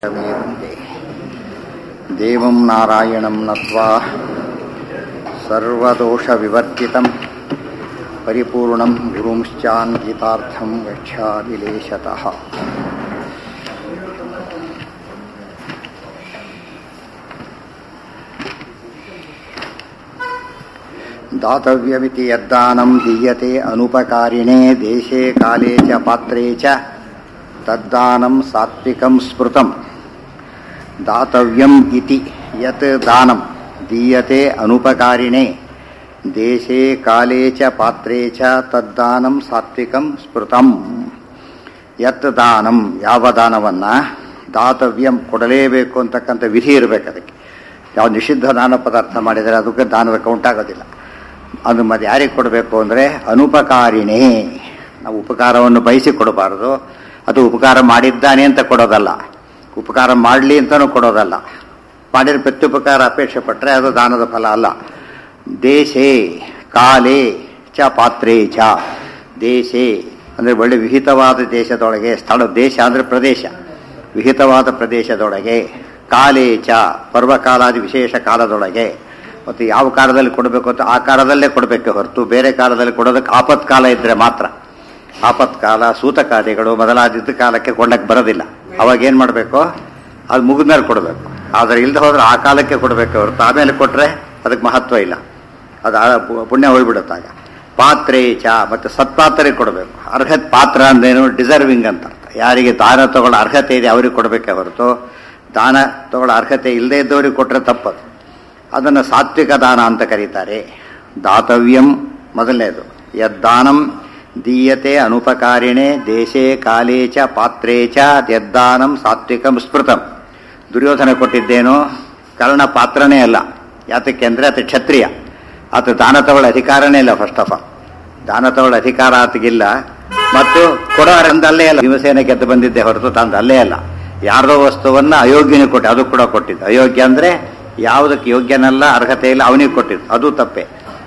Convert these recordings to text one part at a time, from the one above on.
वन्दे देवं नारायणं नत्वा सर्वदोषविवर्जितं परिपूर्णं गुरुंश्चान्वितार्थं गच्छादिलेशतः दातव्यमिति यद्दानं दीयते अनुपकारिणे देशे काले च पात्रे च तद्दानं सात्विकं स्मृतं दातव्यम् इति यत् दानं दीयते अनुपकारिणे ದೇಶೇ ಕಾಲೇ ಚ ಪಾತ್ರೇ ಚ ತದ್ದಾನಂ ಸಾತ್ವಿಕಂ ಸ್ಮೃತಂ ಯತ್ ದಾನಂ ಯಾವ ದಾನವನ್ನ ದಾತವ್ಯಂ ಕೊಡಲೇಬೇಕು ಅಂತಕ್ಕಂಥ ವಿಧಿ ಇರಬೇಕು ಅದಕ್ಕೆ ಯಾವ ನಿಷಿದ್ಧ ದಾನ ಪದಾರ್ಥ ಮಾಡಿದರೆ ಅದಕ್ಕೆ ದಾನದ ಕೌಂಟ್ ಆಗೋದಿಲ್ಲ ಅದು ಮತ್ತೆ ಯಾರಿಗೆ ಕೊಡಬೇಕು ಅಂದರೆ ಅನುಪಕಾರಿಣೇ ನಾವು ಉಪಕಾರವನ್ನು ಬಯಸಿ ಕೊಡಬಾರದು ಅದು ಉಪಕಾರ ಮಾಡಿದ್ದಾನೆ ಅಂತ ಕೊಡೋದಲ್ಲ ಉಪಕಾರ ಮಾಡಲಿ ಅಂತಲೂ ಕೊಡೋದಲ್ಲ ಮಾಡಿದ ಪ್ರತ್ಯುಪಕಾರ ಅಪೇಕ್ಷೆ ಪಟ್ಟರೆ ಅದು ದಾನದ ಫಲ ಅಲ್ಲ ದೇಶೇ ಕಾಲೇ ಚ ಪಾತ್ರೇ ಚ ದೇಶೇ ಅಂದರೆ ಒಳ್ಳೆ ವಿಹಿತವಾದ ದೇಶದೊಳಗೆ ಸ್ಥಳ ದೇಶ ಅಂದರೆ ಪ್ರದೇಶ ವಿಹಿತವಾದ ಪ್ರದೇಶದೊಳಗೆ ಕಾಲೇ ಚ ಪರ್ವಕಾಲಾದಿ ವಿಶೇಷ ಕಾಲದೊಳಗೆ ಮತ್ತು ಯಾವ ಕಾಲದಲ್ಲಿ ಕೊಡಬೇಕು ಅಂತ ಆ ಕಾಲದಲ್ಲೇ ಕೊಡಬೇಕೆ ಹೊರತು ಬೇರೆ ಕಾಲದಲ್ಲಿ ಕೊಡೋದಕ್ಕೆ ಆಪತ್ಕಾಲ ಇದ್ದರೆ ಮಾತ್ರ ಆಪತ್ಕಾಲ ಸೂತಕಾದಿಗಳು ಮೊದಲಾದಿದ್ದ ಕಾಲಕ್ಕೆ ಕೊಂಡಕ್ಕೆ ಬರೋದಿಲ್ಲ ಅವಾಗ ಏನು ಮಾಡಬೇಕು ಅದು ಮುಗಿದ ಮೇಲೆ ಕೊಡಬೇಕು ಆದರೆ ಇಲ್ಲದೆ ಹೋದ್ರೆ ಆ ಕಾಲಕ್ಕೆ ಕೊಡಬೇಕು ಹೊರತು ಆಮೇಲೆ ಕೊಟ್ಟರೆ ಅದಕ್ಕೆ ಮಹತ್ವ ಇಲ್ಲ ಅದು ಆ ಪುಣ್ಯ ಹೋಗ್ಬಿಡುತ್ತಾಗ ಪಾತ್ರೆ ಚ ಮತ್ತು ಸತ್ಪಾತ್ರೆ ಕೊಡಬೇಕು ಅರ್ಹತೆ ಪಾತ್ರ ಅಂದೇನು ಡಿಸರ್ವಿಂಗ್ ಅಂತ ಅರ್ಥ ಯಾರಿಗೆ ದಾನ ತಗೊಳ್ಳೋ ಅರ್ಹತೆ ಇದೆ ಅವ್ರಿಗೆ ಕೊಡಬೇಕೆ ಹೊರತು ದಾನ ತಗೊಳ್ಳೋ ಅರ್ಹತೆ ಇಲ್ಲದೇ ಇದ್ದವ್ರಿಗೆ ಕೊಟ್ಟರೆ ತಪ್ಪದು ಅದನ್ನು ಸಾತ್ವಿಕ ದಾನ ಅಂತ ಕರೀತಾರೆ ದಾತವ್ಯಂ ಮೊದಲನೇದು ಯದ್ದಾನಂ ದೀಯತೆ ಅನುಪಕಾರಿಣೆ ದೇಶೇ ಕಾಲೇ ಚ ಪಾತ್ರೇ ಚ ಯದ್ದಾನಂ ಸಾತ್ವಿಕಂ ಸ್ಮೃತಂ ದುರ್ಯೋಧನ ಕೊಟ್ಟಿದ್ದೇನು ಕರ್ಣ ಪಾತ್ರನೇ ಅಲ್ಲ ಯಾತಕ್ಕೆ ಅಂದರೆ ಆತ ಕ್ಷತ್ರಿಯ ಆತ ದಾನ ತಗೊಳ್ಳೋ ಅಧಿಕಾರನೇ ಇಲ್ಲ ಫಸ್ಟ್ ಆಫ್ ಆಲ್ ದಾನ ತಗೊಳ್ಳೋ ಅಧಿಕಾರ ಆತಗಿಲ್ಲ ಮತ್ತು ಕೊಡೋರಂದಲ್ಲೇ ಅಲ್ಲ ಭೀಮಸೇನ ಗೆದ್ದು ಬಂದಿದ್ದೆ ಹೊರತು ತಂದು ಅಲ್ಲೇ ಅಲ್ಲ ಯಾರ್ದೋ ವಸ್ತುವನ್ನ ಅಯೋಗ್ಯನೇ ಕೊಟ್ಟು ಅದು ಕೂಡ ಕೊಟ್ಟಿದ್ದು ಅಯೋಗ್ಯ ಅಂದರೆ ಯಾವುದಕ್ಕೆ ಯೋಗ್ಯನಲ್ಲ ಅರ್ಹತೆ ಇಲ್ಲ ಅವನಿಗೆ ಕೊಟ್ಟಿದ್ದು ಅದು ತಪ್ಪೆ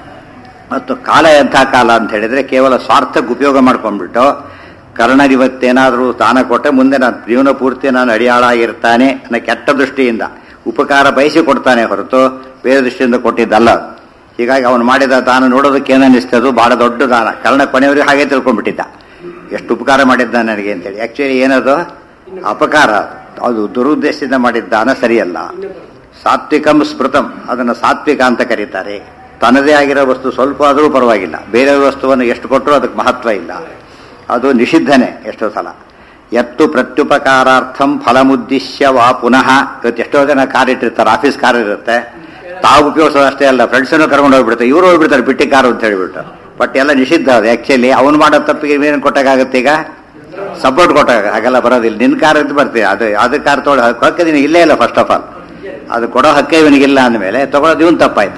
ಮತ್ತು ಕಾಲ ಎಂಥ ಕಾಲ ಅಂತ ಹೇಳಿದ್ರೆ ಕೇವಲ ಸ್ವಾರ್ಥಕ್ಕೆ ಉಪಯೋಗ ಮಾಡ್ಕೊಂಡ್ಬಿಟ್ಟು ಕರ್ಣನಿವತ್ತೇನಾದರೂ ದಾನ ಕೊಟ್ಟರೆ ಮುಂದೆ ನಾನು ಜೀವನ ಪೂರ್ತಿ ನಾನು ಅಡಿಯಾಳಾಗಿರ್ತಾನೆ ಅನ್ನೋ ಕೆಟ್ಟ ದೃಷ್ಟಿಯಿಂದ ಉಪಕಾರ ಬಯಸಿ ಕೊಡ್ತಾನೆ ಹೊರತು ಬೇರೆ ದೃಷ್ಟಿಯಿಂದ ಕೊಟ್ಟಿದ್ದಲ್ಲ ಹೀಗಾಗಿ ಅವನು ಮಾಡಿದ ದಾನ ನೋಡೋದಕ್ಕೆ ಏನನ್ನಿಸ್ತದು ಬಹಳ ದೊಡ್ಡ ದಾನ ಕರ್ಣ ಕೊನೆಯವರಿಗೆ ಹಾಗೆ ತಿಳ್ಕೊಂಡ್ಬಿಟ್ಟಿದ್ದ ಎಷ್ಟು ಉಪಕಾರ ಮಾಡಿದ್ದ ನನಗೆ ಅಂತೇಳಿ ಆಕ್ಚುಲಿ ಏನದು ಅಪಕಾರ ಅದು ದುರುದ್ದೇಶದಿಂದ ಮಾಡಿದ್ದ ದಾನ ಸರಿಯಲ್ಲ ಸಾತ್ವಿಕಂ ಸ್ಮೃತಂ ಅದನ್ನು ಸಾತ್ವಿಕ ಅಂತ ಕರೀತಾರೆ ತನ್ನದೇ ಆಗಿರೋ ವಸ್ತು ಸ್ವಲ್ಪ ಆದರೂ ಪರವಾಗಿಲ್ಲ ಬೇರೆ ವಸ್ತುವನ್ನು ಎಷ್ಟು ಕೊಟ್ಟರೂ ಅದಕ್ಕೆ ಮಹತ್ವ ಇಲ್ಲ ಅದು ನಿಷಿದ್ಧನೆ ಎಷ್ಟೋ ಸಲ ಎತ್ತು ಪ್ರತ್ಯುಪಕಾರಾರ್ಥಂ ಫಲಮುದ್ದೇಶ್ಯ ವಾ ಪುನಃ ಇವತ್ತು ಎಷ್ಟೋ ಜನ ಕಾರ್ ಇಟ್ಟಿರ್ತಾರೆ ಆಫೀಸ್ ಕಾರ್ ಇರುತ್ತೆ ತಾವು ಉಪಯೋಗಿಸೋದು ಅಷ್ಟೇ ಅಲ್ಲ ಫ್ರೆಂಡ್ಸನ್ನು ಕರ್ಕೊಂಡು ಹೋಗ್ಬಿಡ್ತಾರೆ ಇವರು ಹೋಗ್ಬಿಡ್ತಾರೆ ಬಿಟ್ಟಿ ಕಾರು ಅಂತ ಹೇಳ್ಬಿಟ್ಟು ಬಟ್ ಎಲ್ಲ ನಿಷಿದ್ಧ ಅದು ಆಕ್ಚುಲಿ ಅವನು ಮಾಡೋ ತಪ್ಪಿಗೆ ಏನು ಕೊಟ್ಟಾಗುತ್ತೆ ಈಗ ಸಪೋರ್ಟ್ ಕೊಟ್ಟಾಗ ಹಾಗೆಲ್ಲ ಬರೋದಿಲ್ಲ ನಿನ್ನ ಕಾರ್ ಅಂತ ಬರ್ತೀವಿ ಅದು ಅದು ಕಾರ್ ತೊಗೊಳ ಹಕ್ಕದಿನ ಇಲ್ಲೇ ಇಲ್ಲ ಫಸ್ಟ್ ಆಫ್ ಆಲ್ ಅದು ಕೊಡೋ ಹಕ್ಕೆ ಇವನಿಗಿಲ್ಲ ಅಂದಮೇಲೆ ತಗೊಳ್ಳೋದು ಇವನು ತಪ್ಪಾಯ್ತಾ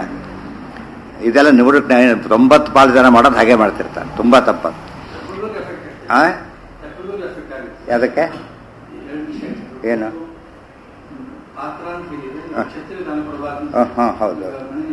ಇದೆಲ್ಲ ನಿವೃತ್ತ ತೊಂಬತ್ತು ಪಾಲು ಜನ ಮಾಡೋದು ಹಾಗೆ ಮಾಡ್ತಿರ್ತಾರೆ ತುಂಬಾ ತಪ್ಪದು ಆ ಯಾವುದಕ್ಕೆ ಏನು ಹಾಂ ಹಾಂ ಹೌದು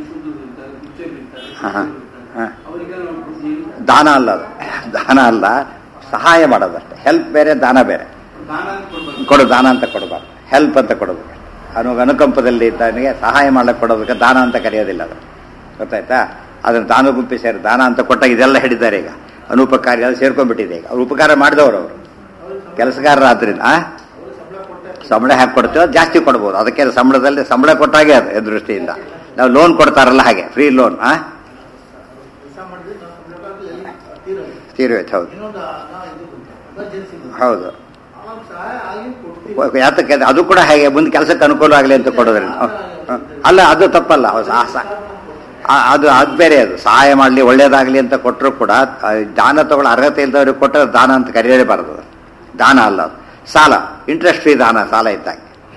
ಹಾಂ ಹಾಂ ದಾನ ಅಲ್ಲ ಅದು ದಾನ ಅಲ್ಲ ಸಹಾಯ ಮಾಡೋದಷ್ಟೇ ಹೆಲ್ಪ್ ಬೇರೆ ದಾನ ಬೇರೆ ಕೊಡು ದಾನ ಅಂತ ಕೊಡಬಾರ್ದು ಹೆಲ್ಪ್ ಅಂತ ಕೊಡಬೇಕು ಅವನು ಅನುಕಂಪದಲ್ಲಿ ಇದ್ದಾನಿಗೆ ಸಹಾಯ ಮಾಡಕ್ಕೆ ಕೊಡೋದಕ್ಕೆ ದಾನ ಅಂತ ಕರೆಯೋದಿಲ್ಲ ಅದು ಗೊತ್ತಾಯ್ತಾ ಅದನ್ನು ದಾನ ಗುಂಪಿ ಸೇರಿ ದಾನ ಅಂತ ಕೊಟ್ಟಾಗ ಇದೆಲ್ಲ ಹೇಳಿದ್ದಾರೆ ಈಗ ಅನುಪಕಾರಿ ಎಲ್ಲ ಸೇರ್ಕೊಂಡ್ಬಿಟ್ಟಿದೆ ಈಗ ಅವ್ರು ಉಪಕಾರ ಮಾಡಿದವರು ಅವರು ಕೆಲಸಗಾರರಾದ್ರಿಂದ ಸಂಬಳ ಹಾಕಿ ಕೊಡ್ತೇವೆ ಜಾಸ್ತಿ ಕೊಡ್ಬೋದು ಅದಕ್ಕೆ ಸಂಬಳದಲ್ಲಿ ಸಂಬಳ ಕೊಟ್ಟಾಗೆ ಅದು ದೃಷ್ಟಿಯಿಂದ ನಾವು ಲೋನ್ ಕೊಡ್ತಾರಲ್ಲ ಹಾಗೆ ಫ್ರೀ ಲೋನ್ ಆ ತೀರೋಯ್ತು ಹೌದು ಹೌದು ಯಾತಕ್ಕೆ ಅದು ಕೂಡ ಹಾಗೆ ಮುಂದೆ ಕೆಲಸಕ್ಕೆ ಅನುಕೂಲ ಆಗಲಿ ಅಂತ ಕೊಡೋದ್ರಿಂದ ಅಲ್ಲ ಅದು ತಪ್ಪಲ್ಲ ಅದು ಅದು ಬೇರೆ ಅದು ಸಹಾಯ ಮಾಡಲಿ ಒಳ್ಳೇದಾಗಲಿ ಅಂತ ಕೊಟ್ಟರು ಕೂಡ ದಾನ ತಗೊಳ್ಳೋ ಅರ್ಹತೆ ಇಲ್ದವ್ರಿಗೆ ಕೊಟ್ಟರೆ ದಾನ ಅಂತ ಕರೆಯಲೇಬಾರದು ದಾನ ಅಲ್ಲ ಅದು ಸಾಲ ಇಂಟ್ರೆಸ್ಟ್ ಫ್ರೀ ದಾನ ಸಾಲ ಇದ್ದಾಗ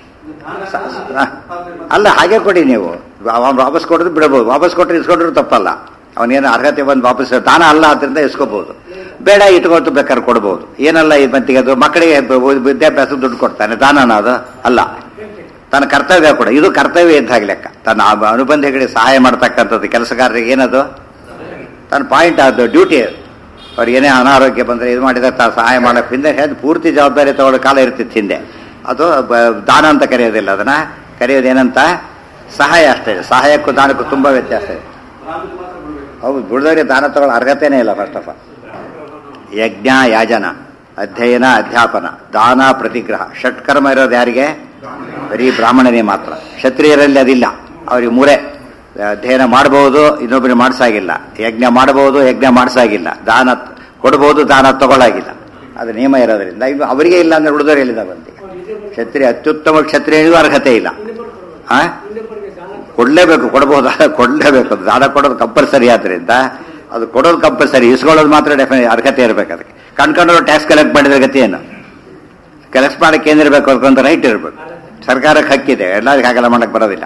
ಅಲ್ಲ ಹಾಗೆ ಕೊಡಿ ನೀವು ವಾಪಸ್ ಕೊಡೋದು ಬಿಡಬಹುದು ವಾಪಸ್ ಕೊಟ್ಟರೆ ಇಸ್ಕೊಂಡ್ರು ತಪ್ಪಲ್ಲ ಅವನೇನು ಅರ್ಹತೆ ಬಂದು ವಾಪಸ್ ದಾನ ಅಲ್ಲ ಅದರಿಂದ ಇಸ್ಕೋಬಹುದು ಬೇಡ ಇಟ್ಕೊಳ್ತು ಬೇಕಾದ್ರೆ ಕೊಡ್ಬೋದು ಏನಲ್ಲ ಈ ಮತ್ತಿಗೆ ಅದು ಮಕ್ಕಳಿಗೆ ವಿದ್ಯಾಭ್ಯಾಸ ದುಡ್ಡು ಕೊಡ್ತಾನೆ ದಾನನ ಅದು ಅಲ್ಲ ತನ್ನ ಕರ್ತವ್ಯ ಕೂಡ ಇದು ಕರ್ತವ್ಯ ಇದ್ದಾಗಿ ಲೆಕ್ಕ ತನ್ನ ಅನುಬಂಧಿಗಳಿಗೆ ಸಹಾಯ ಮಾಡ್ತಕ್ಕಂಥದ್ದು ಕೆಲಸಗಾರರಿಗೆ ಏನದು ತನ್ನ ಪಾಯಿಂಟ್ ಅದು ಡ್ಯೂಟಿ ಅದು ಅವ್ರಿಗೆ ಏನೇ ಅನಾರೋಗ್ಯ ಬಂದರೆ ಇದು ಮಾಡಿದ ತಾ ಸಹಾಯ ಮಾಡೋಕೆ ಹಿಂದೆ ಪೂರ್ತಿ ಜವಾಬ್ದಾರಿ ತಗೊಳ್ಳೋ ಕಾಲ ಇರ್ತಿತ್ತು ಹಿಂದೆ ಅದು ಬ- ದಾನ ಅಂತ ಕರೆಯೋದಿಲ್ಲ ಅದನ್ನ ಕರೆಯೋದೇನಂತ ಸಹಾಯ ಅಷ್ಟೇ ಸಹಾಯಕ್ಕೂ ದಾನಕ್ಕೂ ತುಂಬ ವ್ಯತ್ಯಾಸ ಇದೆ ಹೌದು ದುಡ್ದವರಿಗೆ ದಾನ ತಗೊಳ್ಳೋ ಅರ್ಹತೆನೇ ಇಲ್ಲ ಫಸ್ಟ್ ಆಫ್ ಆಲ್ ಯಜ್ಞ ಯಾಜನ ಅಧ್ಯಯನ ಅಧ್ಯಾಪನ ದಾನ ಪ್ರತಿಗ್ರಹ ಷಟ್ಕರ್ಮ ಇರೋದು ಯಾರಿಗೆ ಬರೀ ಬ್ರಾಹ್ಮಣನೇ ಮಾತ್ರ ಕ್ಷತ್ರಿಯರಲ್ಲಿ ಅದಿಲ್ಲ ಅವ್ರಿಗೆ ಮೂರೇ ಅಧ್ಯಯನ ಮಾಡಬಹುದು ಇನ್ನೊಬ್ಬರಿಗೆ ಮಾಡಿಸಾಗಿಲ್ಲ ಯಜ್ಞ ಮಾಡಬಹುದು ಯಜ್ಞ ಮಾಡಿಸಾಗಿಲ್ಲ ದಾನ ಕೊಡಬಹುದು ದಾನ ತಗೊಳ್ಳಾಗಿಲ್ಲ ಅದು ನಿಯಮ ಇರೋದ್ರಿಂದ ಇದು ಅವರಿಗೆ ಇಲ್ಲ ಅಂದ್ರೆ ಉಳಿದವರು ಎಲ್ಲಿದ ಬಂದಿ ಕ್ಷತ್ರಿಯ ಅತ್ಯುತ್ತಮ ಕ್ಷತ್ರಿಯನಿಗೂ ಅರ್ಹತೆ ಇಲ್ಲ ಆ ಕೊಡ್ಲೇಬೇಕು ಕೊಡಬಹುದು ಕೊಡ್ಲೇಬೇಕು ಅದು ದಾನ ಕೊಡೋದು ಕಂಪಲ್ಸರಿ ಆದ್ರಿಂದ ಅದು ಕೊಡೋದು ಕಂಪಲ್ಸರಿ ಇಸ್ಕೊಳ್ಳೋದು ಮಾತ್ರ ಡೆಫಿನೆಟ್ ಅರ್ಹತೆ ಇರಬೇಕು ಅದಕ್ಕೆ ಕಣ್ಕೊಂಡ್ರು ಟ್ಯಾಕ್ಸ್ ಕಲೆಕ್ಟ್ ಮಾಡಿದ್ರೆ ಗತಿ ಏನು ಕಲೆಕ್ಟ್ ಮಾಡಕ್ಕೆ ಏನಿರಬೇಕು ಅದಕ್ಕೊಂದು ರೈಟ್ ಇರಬೇಕು ಸರ್ಕಾರಕ್ಕೆ ಹಕ್ಕಿದೆ ಎಲ್ಲರಿಗೂ ಹಾಗೆಲ್ಲ ಮಾಡಕ್ ಬರೋದಿಲ್ಲ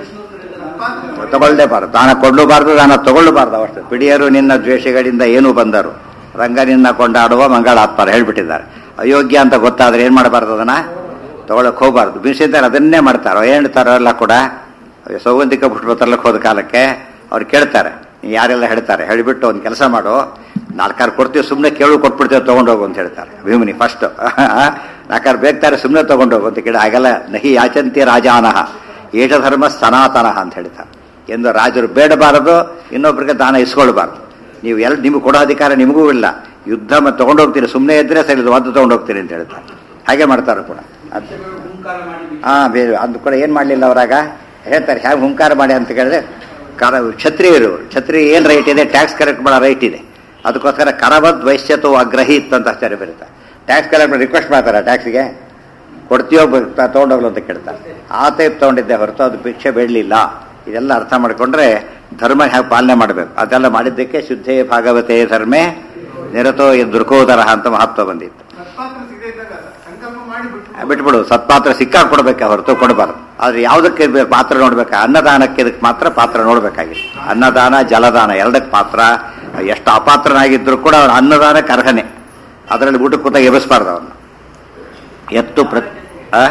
ತಗೊಳ್ಳೇಬಾರ್ದು ದಾನ ಕೊಡಲೂಬಾರ್ದು ದಾನ ತಗೊಳ್ಳಬಾರ್ದು ಅವಷ್ಟು ಪಿಡಿಯರು ನಿನ್ನ ದ್ವೇಷಗಳಿಂದ ಏನೂ ಬಂದರು ರಂಗ ನಿನ್ನ ಕೊಂಡಾಡುವ ಮಂಗಳಾತ್ಮರ ಹೇಳ್ಬಿಟ್ಟಿದ್ದಾರೆ ಅಯೋಗ್ಯ ಅಂತ ಗೊತ್ತಾದ್ರೆ ಏನ್ ಮಾಡಬಾರ್ದು ಅದನ್ನ ತಗೊಳಕ್ ಹೋಗ್ಬಾರ್ದು ಬಿಸಿದ್ದಾರೆ ಅದನ್ನೇ ಮಾಡ್ತಾರೋ ಏನ್ ಹೇಳ್ತಾರೋ ಎಲ್ಲ ಕೂಡ ಸೌಗಂಧಿಕ ಪುಷ್ಪ ತರ್ಲಕ್ಕೆ ಹೋದ ಕಾಲಕ್ಕೆ ಅವ್ರು ಕೇಳ್ತಾರೆ ನೀ ಯಾರೆಲ್ಲ ಹೇಳ್ತಾರೆ ಹೇಳಿಬಿಟ್ಟು ಒಂದು ಕೆಲಸ ಮಾಡು ನಾಲ್ಕಾರು ಕೊಡ್ತೀವಿ ಸುಮ್ಮನೆ ಕೇಳು ಕೊಟ್ಬಿಡ್ತೇವೆ ತಗೊಂಡೋಗು ಅಂತ ಹೇಳ್ತಾರೆ ಭೀಮನಿ ಫಸ್ಟ್ ನಾಲ್ಕಾರು ಬೇಕ್ತಾರೆ ಸುಮ್ಮನೆ ತಗೊಂಡೋಗು ಅಂತ ಕೇಳಿ ಆಗಲ್ಲ ನಹಿ ಯಾಚಂತಿ ರಾಜಾನಹ ಏಷ ಧರ್ಮ ಸನಾತನಃ ಅಂತ ಹೇಳ್ತಾರೆ ಎಂದು ರಾಜರು ಬೇಡಬಾರದು ಇನ್ನೊಬ್ಬರಿಗೆ ದಾನ ಇಸ್ಕೊಳ್ಬಾರ್ದು ನೀವು ಎಲ್ಲ ನಿಮಗೆ ಕೊಡೋ ಅಧಿಕಾರ ನಿಮಗೂ ಇಲ್ಲ ಯುದ್ಧ ಮತ್ತೆ ತಗೊಂಡೋಗ್ತೀರಿ ಸುಮ್ಮನೆ ಇದ್ರೆ ಸರಿ ಇದು ಒದ್ದು ತಗೊಂಡೋಗ್ತೀರಿ ಅಂತ ಹೇಳ್ತಾರೆ ಹಾಗೆ ಮಾಡ್ತಾರೆ ಕೂಡ ಅದು ಹಾ ಬೇರೆ ಅದು ಕೂಡ ಏನ್ ಮಾಡ್ಲಿಲ್ಲ ಅವರಾಗ ಹೇಳ್ತಾರೆ ಹೇಗೆ ಹುಂಕಾರ ಮಾಡಿ ಅಂತ ಕೇಳಿದ್ರೆ ಕರ ಕ್ಷತ್ರಿಯರು ಕ್ಷತ್ರಿಯ ಏನ್ ರೈಟ್ ಇದೆ ಟ್ಯಾಕ್ಸ್ ಕಲೆಕ್ಟ್ ಮಾಡೋ ರೈಟ್ ಇದೆ ಅದಕ್ಕೋಸ್ಕರ ಕರಬದ್ ವೈಶ್ಯತು ಅಗ್ರಹೀತ್ ಅಂತ ಆಚಾರ್ಯ ಬರುತ್ತೆ ಟ್ಯಾಕ್ಸ್ ಕಲೆಕ್ಟ್ ಮಾಡಿ ರಿಕ್ವೆಸ್ಟ್ ಮಾಡ್ತಾರೆ ಟ್ಯಾಕ್ಸ್ಗೆ ಕೊಡ್ತೀಯೋ ತಗೊಂಡೋಗ್ಲು ಅಂತ ಕೇಳ್ತಾರೆ ಆ ಟೈಪ್ ತಗೊಂಡಿದ್ದೆ ಹೊರತು ಅದು ಭಿಕ್ಷೆ ಬೇಡಲಿಲ್ಲ ಇದೆಲ್ಲ ಅರ್ಥ ಮಾಡ್ಕೊಂಡ್ರೆ ಧರ್ಮ ಹೇಗೆ ಪಾಲನೆ ಮಾಡಬೇಕು ಅದೆಲ್ಲ ಮಾಡಿದ್ದಕ್ಕೆ ಶುದ್ಧೇ ಭಾಗವತೆ ಧರ್ಮೇ ನಿರತೋ ದುರ್ಕೋದರ ಅಂತ ಮಹತ್ವ ಬಂದಿತ್ತು ಸತ್ಪಾತ್ರ ಸಿಗದೇ ಇದ್ದಾಗ ಸಂಕಲ್ಪ ಮಾಡಿ ಬಿಟ್ಟು ಬಿಟ್ಬಿಡು ಸತ್ಪಾತ್ರ ಸಿಕ್ಕಾಗ ಕೊಡ್ಬೇಕೆ ಹೊರತು ಕೊಡಬಾರ್ದು ಆದ್ರೆ ಯಾವುದಕ್ಕೆ ಬೇ- ಪಾತ್ರ ನೋಡ್ಬೇಕು ಅನ್ನದಾನಕ್ಕೆ ಇದಕ್ಕೆ ಮಾತ್ರ ಪಾತ್ರ ನೋಡ್ಬೇಕಾಗಿತ್ತು ಅನ್ನದಾನ ಜಲದಾನ ಎರಡಕ್ಕೆ ಪಾತ್ರ ಎಷ್ಟು ಅಪಾತ್ರನಾಗಿದ್ರು ಕೂಡ ಅವನು ಅನ್ನದಾನಕ್ಕೆ ಅರ್ಹನೆ ಅದರಲ್ಲಿ ಊಟಕ್ಕೆ ಕೂತಾಗ ಎಬಸ್ಬಾರ್ದು ಅವನು ಎತ್ತು ಪ್ರ ಆ?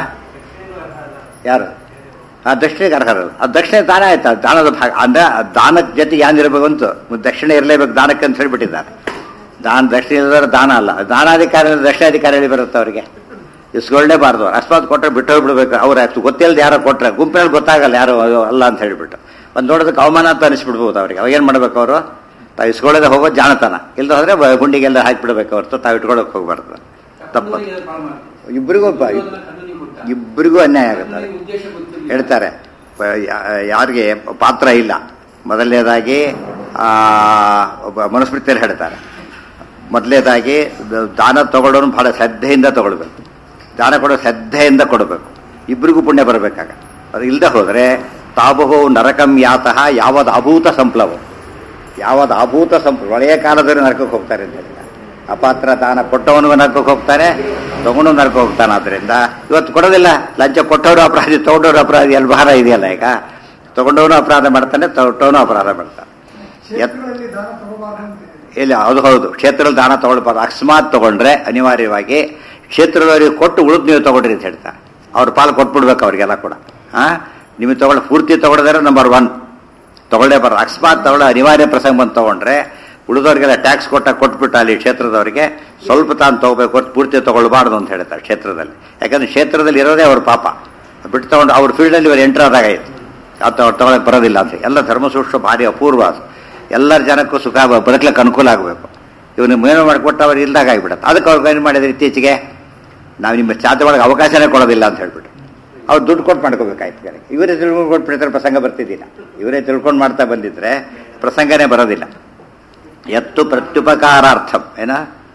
ಯಾರು ಆ ದಕ್ಷಿಣೆಗೆ ಅರ್ಹರಲ್ಲ ಆ ದಕ್ಷಿಣೆ ದಾನ ಆಯ್ತಾ ದಾನದ ಭಾಗ ಅಂದ್ರೆ ಆ ದಾನದ ಜೊತೆಗೆ ಏನಿರಬೇಕು ಅಂತ ದಕ್ಷಿಣೆ ಇರಲೇಬೇಕು ದಾನಕ್ಕೆ ಅಂತ ಹೇಳ್ಬಿಟ್ಟಿದ್ದಾರೆ ದಾನ ದಕ್ಷಿಣ ಇಲ್ಲದ್ರೆ ದಾನ ಅಲ್ಲ ದಾನಾಧಿಕಾರಿ ದಕ್ಷಿಣಾಧಿಕಾರಿ ಬರುತ್ತೆ ಅವರಿಗೆ ಇಸ್ಕೊಳ್ಳೇಬಾರ್ದು ಅಕಸ್ಮಾತ್ ಕೊಟ್ಟರೆ ಬಿಟ್ಟು ಹೋಗ್ಬಿಡ್ಬೇಕು ಅವ್ರು ಅಷ್ಟು ಗೊತ್ತಿಲ್ಲದೆ ಯಾರೋ ಕೊಟ್ರೆ ಗುಂಪಿನಲ್ಲಿ ಗೊತ್ತಾಗಲ್ಲ ಯಾರು ಅಯ್ಯೋ ಅಲ್ಲ ಅಂತ ಹೇಳ್ಬಿಟ್ಟು ಒಂದು ನೋಡೋದಕ್ಕೆ ಅವಮಾನ ಅಂತ ಅನಿಸ್ಬಿಡ್ಬೋದು ಅವ್ರಿಗೆ ಅವಾಗ ಏನು ಮಾಡ್ಬೇಕು ಅವರು ತಾವು ಇಸ್ಕೊಳ್ಳೋದೇ ಹೋಗೋದು ಜಾಣತನ ಇಲ್ಲದ ಹೋದ್ರೆ ಬ- ಗುಂಡಿಗೆಲ್ಲ ಹಾಕಿಬಿಡ್ಬೇಕು ಹೊರತು ತಾವು ಇಟ್ಕೊಳ್ಳೋಕೆ ಹೋಗ್ಬಾರ್ದು ತಪ್ಪು ಇಬ್ಬರಿಗೂ ಪ- ಇಬ್ಬರಿಗೂ ಅನ್ಯಾಯ ಆಗುತ್ತೆ ಅದು. ಹೇಳ್ತಾರೆ ಪ- ಯಾ- ಯಾರಿಗೆ ಪಾತ್ರ ಇಲ್ಲ ಮೊದಲನೇದಾಗಿ ಆ, ಒಬ್ಬ ಮನುಸ್ಮೃತಿಯಲ್ಲಿ ಹೇಳ್ತಾರೆ ಮೊದಲನೇದಾಗಿ ದ- ದಾನ ತಗೊಳ್ಳೋನು ಬಹಳ ಶ್ರದ್ಧೆಯಿಂದ ತಗೊಳ್ಬೇಕು ದಾನ ಕೊಡೋ ಶ್ರದ್ಧೆಯಿಂದ ಕೊಡಬೇಕು ಇಬ್ಬರಿಗೂ ಪುಣ್ಯ ಬರಬೇಕಾಗ ಅದು ಇಲ್ಲದೆ ಹೋದರೆ ತಾಬಹು ನರಕಂ ಯಾತಃ ಯಾವದ ಅಭೂತ ಸಂಪ್ಲವ ಯಾವದ ಅಭೂತ ಸಂಪ್ಲವ ಒಳೆಯ ಕಾಲದಲ್ಲಿ ನರಕಕ್ಕೆ ಹೋಗ್ತಾರೆ ಅಂತ ಹೇಳಿದ ಅಪಾತ್ರ ದಾನ ಕೊಟ್ಟವನಿಗೂ ನರಕಕ್ಕೆ ಹೋಗ್ತಾನೆ ತಗೊಂಡು ನರಕಕ್ಕೆ ಹೋಗ್ತಾನೆ ಆದ್ರಿಂದ ಇವತ್ತು ಕೊಡೋದಿಲ್ಲ ಲಂಚ ಕೊಟ್ಟವರು ಅಪರಾಧಿ ತಗೊಂಡವರು ಅಪರಾಧಿ ಅಲ್ಲಿ ಭಾರ ಇದೆಯಲ್ಲ ಈಗ ತಗೊಂಡವನು ಅಪರಾಧ ಮಾಡ್ತಾನೆ ತೊಟ್ಟವನು ಅಪರಾಧ ಮಾಡ್ತಾನೆ ಎತ್ ಕ್ಷೇತ್ರದಲ್ಲಿ ದಾನ ತಗೋಬಾರ್ದು ಅಂತ ಇದೆ. ಇಲ್ಲ ಹೌದು ಹೌದು ಕ್ಷೇತ್ರದಲ್ಲಿ ದಾನ ತಗೊಳ್ಬಾರ್ದು ಅಕಸ್ಮಾತ್ ತಗೊಂಡ್ರೆ ಅನಿವಾರ್ಯವಾಗಿ ಕ್ಷೇತ್ರದವರಿಗೆ ಕೊಟ್ಟು ಉಳಿದು ನೀವು ತಗೊಳ್ರಿ ಅಂತ ಹೇಳ್ತಾರೆ ಅವ್ರ ಪಾಲು ಕೊಟ್ಬಿಡ್ಬೇಕು ಅವ್ರಿಗೆಲ್ಲ ಕೂಡ ಹಾ ನಿಮಗೆ ತಗೊಳ್ಳಿ ಪೂರ್ತಿ ತಗೊಳ್ದಾರೆ ನಂಬರ್ ಒನ್ ತಗೊಳ್ಳೇಬಾರ್ದು ಅಕಸ್ಮಾತ್ ತಗೊಳ್ಳೋ ಅನಿವಾರ್ಯ ಪ್ರಸಂಗ ಬಂದು ತಗೊಂಡ್ರೆ ಉಳಿದವ್ರಿಗೆಲ್ಲ ಟ್ಯಾಕ್ಸ್ ಕೊಟ್ಟ ಕೊಟ್ಬಿಟ್ಟು ಅಲ್ಲಿ ಕ್ಷೇತ್ರದವರಿಗೆ ಸ್ವಲ್ಪ ತಾನು ತಗೋಬೇಕು ಹೊರ್ತು ಪೂರ್ತಿ ತಗೊಳ್ಬಾರ್ದು ಅಂತ ಹೇಳ್ತಾರೆ ಕ್ಷೇತ್ರದಲ್ಲಿ ಯಾಕಂದ್ರೆ ಕ್ಷೇತ್ರದಲ್ಲಿ ಇರೋದೇ ಅವ್ರ ಪಾಪ ಬಿಟ್ಟು ತಗೊಂಡು ಅವ್ರ ಫೀಲ್ಡಲ್ಲಿ ಇವರು ಎಂಟರ್ ಆದಾಗಾಯ್ತು ಅದು ಅವ್ರು ತಗೊಳಕ್ ಬರೋದಿಲ್ಲ ಅಂತ ಎಲ್ಲ ಧರ್ಮಸೂಕ್ಷ್ಮ ಭಾರಿ ಅಪೂರ್ವ ಅದು ಎಲ್ಲರ ಜನಕ್ಕೂ ಸುಖ ಬ- ಬದುಕ್ಲಿಕ್ಕೆ ಅನುಕೂಲ ಆಗಬೇಕು ಇವನು ಮೇನು ಮಾಡಿಕೊಟ್ಟು ಅವ್ರು ಇಲ್ದಾಗ ಆಗಿಬಿಡುತ್ತೆ ಅದಕ್ಕೆ ಅವ್ರು ಏನು ಮಾಡಿದ್ರೆ ಇತ್ತೀಚೆಗೆ ನಾವು ನಿಮ್ಮ ಚಾತೆ ಒಳಗೆ ಅವಕಾಶನೇ ಕೊಡೋದಿಲ್ಲ ಅಂತ ಹೇಳ್ಬಿಟ್ಟು ಅವ್ರು ದುಡ್ಡು ಕೊಟ್ಟು ಮಾಡ್ಕೋಬೇಕಾಯ್ತು ಕರೆ ಇವರೇ ತಿಳ್ಕೊಂಡು ಕೊಟ್ಬಿಡ್ತಾರೆ ಪ್ರಸಂಗ ಬರ್ತಿದ್ದಿಲ್ಲ ಇವರೇ ತಿಳ್ಕೊಂಡು ಮಾಡ್ತಾ ಬಂದಿದ್ರೆ ಪ್ರಸಂಗನೇ ಬರೋದಿಲ್ಲ ಎತ್ತು ಪ್ರತ್ಯುಪಕಾರಾರ್ಥಂ ಏನ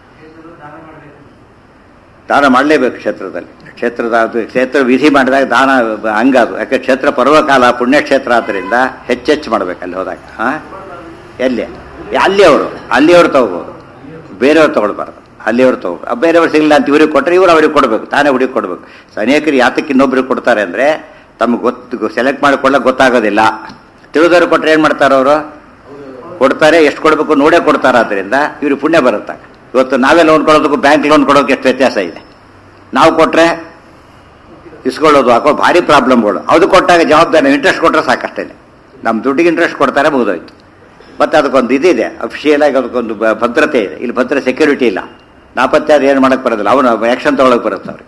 ದಾನ ಮಾಡಲೇಬೇಕು ಕ್ಷೇತ್ರದಲ್ಲಿ ಕ್ಷೇತ್ರದ ಅದು ಕ್ಷೇತ್ರ ವಿಧಿ ಮಾಡಿದಾಗ ದಾನ ಅಂಗ ಅದು ಯಾಕೆ ಕ್ಷೇತ್ರ ಪರ್ವಕಾಲ ಪುಣ್ಯಕ್ಷೇತ್ರ ಆದ್ದರಿಂದ ಹೆಚ್ಚೆಚ್ಚು ಮಾಡ್ಬೇಕು ಅಲ್ಲಿ ಹೋದಾಗ ಹಾ ಎಲ್ಲಿ ಅಲ್ಲಿ ಅವರು ಅಲ್ಲಿಯವರು ತಗೋಬೋದು ಬೇರೆಯವ್ರು ತಗೊಳ್ಬಾರ್ದು ಅಲ್ಲಿಯವ್ರು ತಗೋಬೇಕು ಬೇರೆಯವ್ರು ಸಿಗಲಿಲ್ಲ ಅಂತ ಇವ್ರಿಗೆ ಕೊಟ್ಟರೆ ಇವ್ರು ಅವ್ರಿಗೆ ಕೊಡಬೇಕು ತಾನೇ ಹುಡುಗಿ ಕೊಡಬೇಕು ಸೊ ಅನೇಕರು ಯಾತಕ್ಕೆ ಇನ್ನೊಬ್ರಿಗೆ ಕೊಡ್ತಾರೆ ಅಂದರೆ ತಮ್ಗೆ ಗೊತ್ತು ಸೆಲೆಕ್ಟ್ ಮಾಡಿಕೊಳ್ಳಕ್ಕೆ ಗೊತ್ತಾಗೋದಿಲ್ಲ ತಿಳಿದವ್ರು ಕೊಟ್ಟರೆ ಏನು ಮಾಡ್ತಾರೆ ಅವರು ಕೊಡ್ತಾರೆ ಎಷ್ಟು ಕೊಡಬೇಕು ನೋಡೇ ಕೊಡ್ತಾರೆ ಆದ್ದರಿಂದ ಇವ್ರಿಗೆ ಪುಣ್ಯ ಬರುತ್ತೆ ಇವತ್ತು ನಾವೇ ಲೋನ್ ಕೊಡೋದಕ್ಕೂ ಬ್ಯಾಂಕ್ ಲೋನ್ ಕೊಡೋಕೆ ಎಷ್ಟು ವ್ಯತ್ಯಾಸ ಇದೆ ನಾವು ಕೊಟ್ರೆ ಇಸ್ಕೊಳ್ಳೋದು ಹಾಕೋ ಭಾರಿ ಪ್ರಾಬ್ಲಮ್ಗಳು ಅದು ಕೊಟ್ಟಾಗ ಜವಾಬ್ದಾರಿ ಇಂಟ್ರೆಸ್ಟ್ ಕೊಟ್ಟರೆ ಸಾಕಷ್ಟೇ ನಮ್ಮ ದುಡ್ಡಿಗೆ ಇಂಟ್ರೆಸ್ಟ್ ಕೊಡ್ತಾರೆ ಮುಗಿದೋಯ್ತು ಮತ್ತೆ ಅದಕ್ಕೊಂದು ಇದಿದೆ ಅಫಿಷಿಯಲ್ ಆಗಿ ಅದಕ್ಕೊಂದು ಬ- ಭದ್ರತೆ ಇದೆ ಇಲ್ಲಿ ಭದ್ರ ಸೆಕ್ಯೂರಿಟಿ ಇಲ್ಲ ನಾಪತ್ತೆ ಅದು ಏನು ಮಾಡಕ್ಕೆ ಬರೋದಿಲ್ಲ ಅವನು ಆ್ಯಕ್ಷನ್ ತೊಗೊಳಕ್ಕೆ ಬರುತ್ತೆ ಅವ್ರಿಗೆ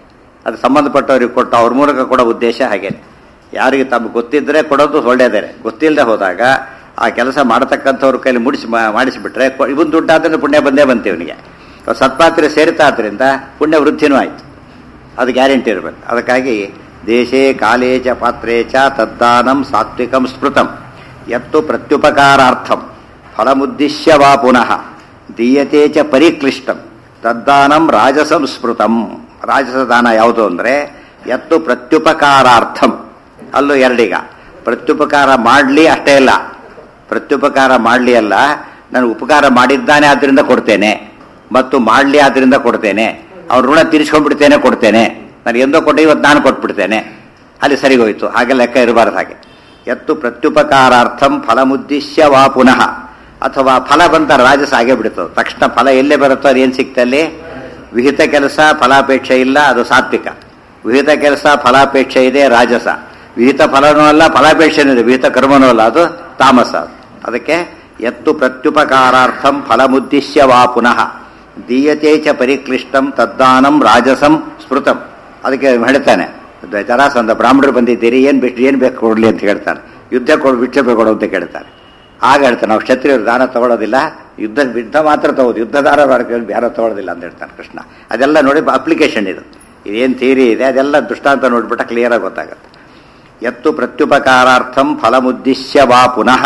ಅದು ಸಂಬಂಧಪಟ್ಟವ್ರಿಗೆ ಕೊಟ್ಟು ಅವ್ರ ಮೂಲಕ ಕೊಡೋ ಉದ್ದೇಶ ಹಾಗೆ ಯಾರಿಗೆ ತಮಗೆ ಗೊತ್ತಿದ್ರೆ ಕೊಡೋದು ಒಳ್ಳೆಯದೇ ಗೊತ್ತಿಲ್ಲದೆ ಹೋದಾಗ ಆ ಕೆಲಸ ಮಾಡತಕ್ಕಂಥವ್ರ ಕೈಲಿ ಮುಡಿಸಿ ಮಾ- ಮಾಡಿಸಿಬಿಟ್ರೆ ಕೊ- ಇವನ್ ದುಡ್ಡಾದ್ರಿಂದ ಪುಣ್ಯ ಬಂದೇ ಬಂತು ಇವನಿಗೆ ಸತ್ಪಾತ್ರೆ ಸೇರಿತಾ ಆದ್ರಿಂದ ಪುಣ್ಯ ವೃದ್ಧಿನೂ ಆಯ್ತು ಅದು ಗ್ಯಾರಂಟಿ ಇರಬೇಕು ಅದಕ್ಕಾಗಿ ದೇಶೇ ಕಾಲೇ ಚ ಪಾತ್ರೇ ಚ ತದ್ದಾನಂ ಸಾತ್ವಿಕಂ ಸ್ಮೃತಂ ಯತ್ತು ಪ್ರತ್ಯುಪಕಾರಾರ್ಥಂ ಫಲಮುದ್ದಿಶ್ಯ ವಾ ಪುನಃ ದೀಯತೆ ಚ ಪರಿಕ್ಲಿಷ್ಟಂ ತದ್ದಾನಂ ರಾಜಸಂ ಸ್ಮೃತಂ ರಾಜಸ ದಾನ ಯಾವುದು ಅಂದರೆ ಯತ್ತು ಪ್ರತ್ಯುಪಕಾರಾರ್ಥಂ ಅಲ್ಲೂ ಎರಡೀಗ ಪ್ರತ್ಯುಪಕಾರ ಮಾಡಲಿ ಅಷ್ಟೇ ಇಲ್ಲ ಪ್ರತ್ಯುಪಕಾರ ಮಾಡಲಿ ಅಲ್ಲ ನಾನು ಉಪಕಾರ ಮಾಡಿದ್ದಾನೆ ಆದ್ದರಿಂದ ಕೊಡ್ತೇನೆ ಮತ್ತು ಮಾಡಲಿ ಆದ್ದರಿಂದ ಕೊಡ್ತೇನೆ ಅವ್ರ ಋಣ ತೀರಿಸ್ಕೊಂಡ್ಬಿಡ್ತೇನೆ ಕೊಡ್ತೇನೆ ನಾನು ಎಂದೋ ಕೊಟ್ಟೆ ಇವತ್ತು ನಾನು ಕೊಟ್ಬಿಡ್ತೇನೆ ಅಲ್ಲಿ ಸರಿಗೋಯ್ತು ಹಾಗೆ ಲೆಕ್ಕ ಇರಬಾರ್ದು ಹಾಗೆ ಎತ್ತು ಪ್ರತ್ಯುಪಕಾರಾರ್ಥಂ ಫಲಮುದ್ದಿಶ್ಯ ವಾ ಪುನಃ ಅಥವಾ ಫಲ ಬಂತ ರಾಜಸ ಆಗೇ ಬಿಡ್ತದೆ ತಕ್ಷಣ ಫಲ ಎಲ್ಲೇ ಬರುತ್ತೋ ಅದು ಏನು ಸಿಗ್ತಲ್ಲಿ ವಿಹಿತ ಕೆಲಸ ಫಲಾಪೇಕ್ಷೆ ಇಲ್ಲ ಅದು ಸಾತ್ವಿಕ ವಿಹಿತ ಕೆಲಸ ಫಲಾಪೇಕ್ಷೆ ಇದೆ ರಾಜಸ ವಿಹಿತ ಫಲನೂ ಅಲ್ಲ ಫಲಾಪೇಕ್ಷೆನೂ ಇದೆ ವಿಹಿತ ಕರ್ಮನೂ ಅಲ್ಲ ಅದು ತಾಮಸ ಅದಕ್ಕೆ ಎತ್ತು ಪ್ರತ್ಯುಪಕಾರಾರ್ಥಂ ಫಲಮುದ್ದಿಶ್ಯ ವಾ ಪುನಃ ದೀಯತೆ ಚ ಪರಿಕ್ಲಿಷ್ಟಂ ತದ್ದಾನಂ ರಾಜಸಂ ಸ್ಮೃತಂ ಅದಕ್ಕೆ ಹೇಳ್ತಾನೆ ಜರಾಸಂದ ಬ್ರಾಹ್ಮಣರು ಬಂದಿದ್ದೀರಿ ಏನು ಬಿಟ್ಟು ಏನು ಬೇಕು ಕೊಡಲಿ ಅಂತ ಹೇಳ್ತಾನೆ ಯುದ್ಧ ಕೊಡು ಬಿಟ್ಟೆ ಕೊಡು ಅಂತ ಕೇಳ್ತಾನೆ ಆಗ ಹೇಳ್ತಾನೆ ನಾವು ಕ್ಷತ್ರಿಯರು ದಾನ ತಗೊಳ್ಳೋದಿಲ್ಲ ಯುದ್ಧ ಯುದ್ಧ ಮಾತ್ರ ತಗೋದು ಯುದ್ಧ ದಾನ ಮಾಡ್ಕೊಂಡು ಯಾರೋ ತಗೊಳ್ಳೋದಿಲ್ಲ ಅಂತ ಹೇಳ್ತಾನೆ ಕೃಷ್ಣ ಅದೆಲ್ಲ ನೋಡಿ ಅಪ್ಲಿಕೇಶನ್ ಇದು ಇದೇನು ಥಿಯರಿ ಇದೆ ಅದೆಲ್ಲ ದೃಷ್ಟಾಂತ ನೋಡ್ಬಿಟ್ಟ ಕ್ಲಿಯರಾಗಿ ಗೊತ್ತಾಗುತ್ತೆ ಎತ್ತು ಪ್ರತ್ಯುಪಕಾರಾರ್ಥಂ ಫಲಮುದ್ದಿಶ್ಯ ವಾ ಪುನಃ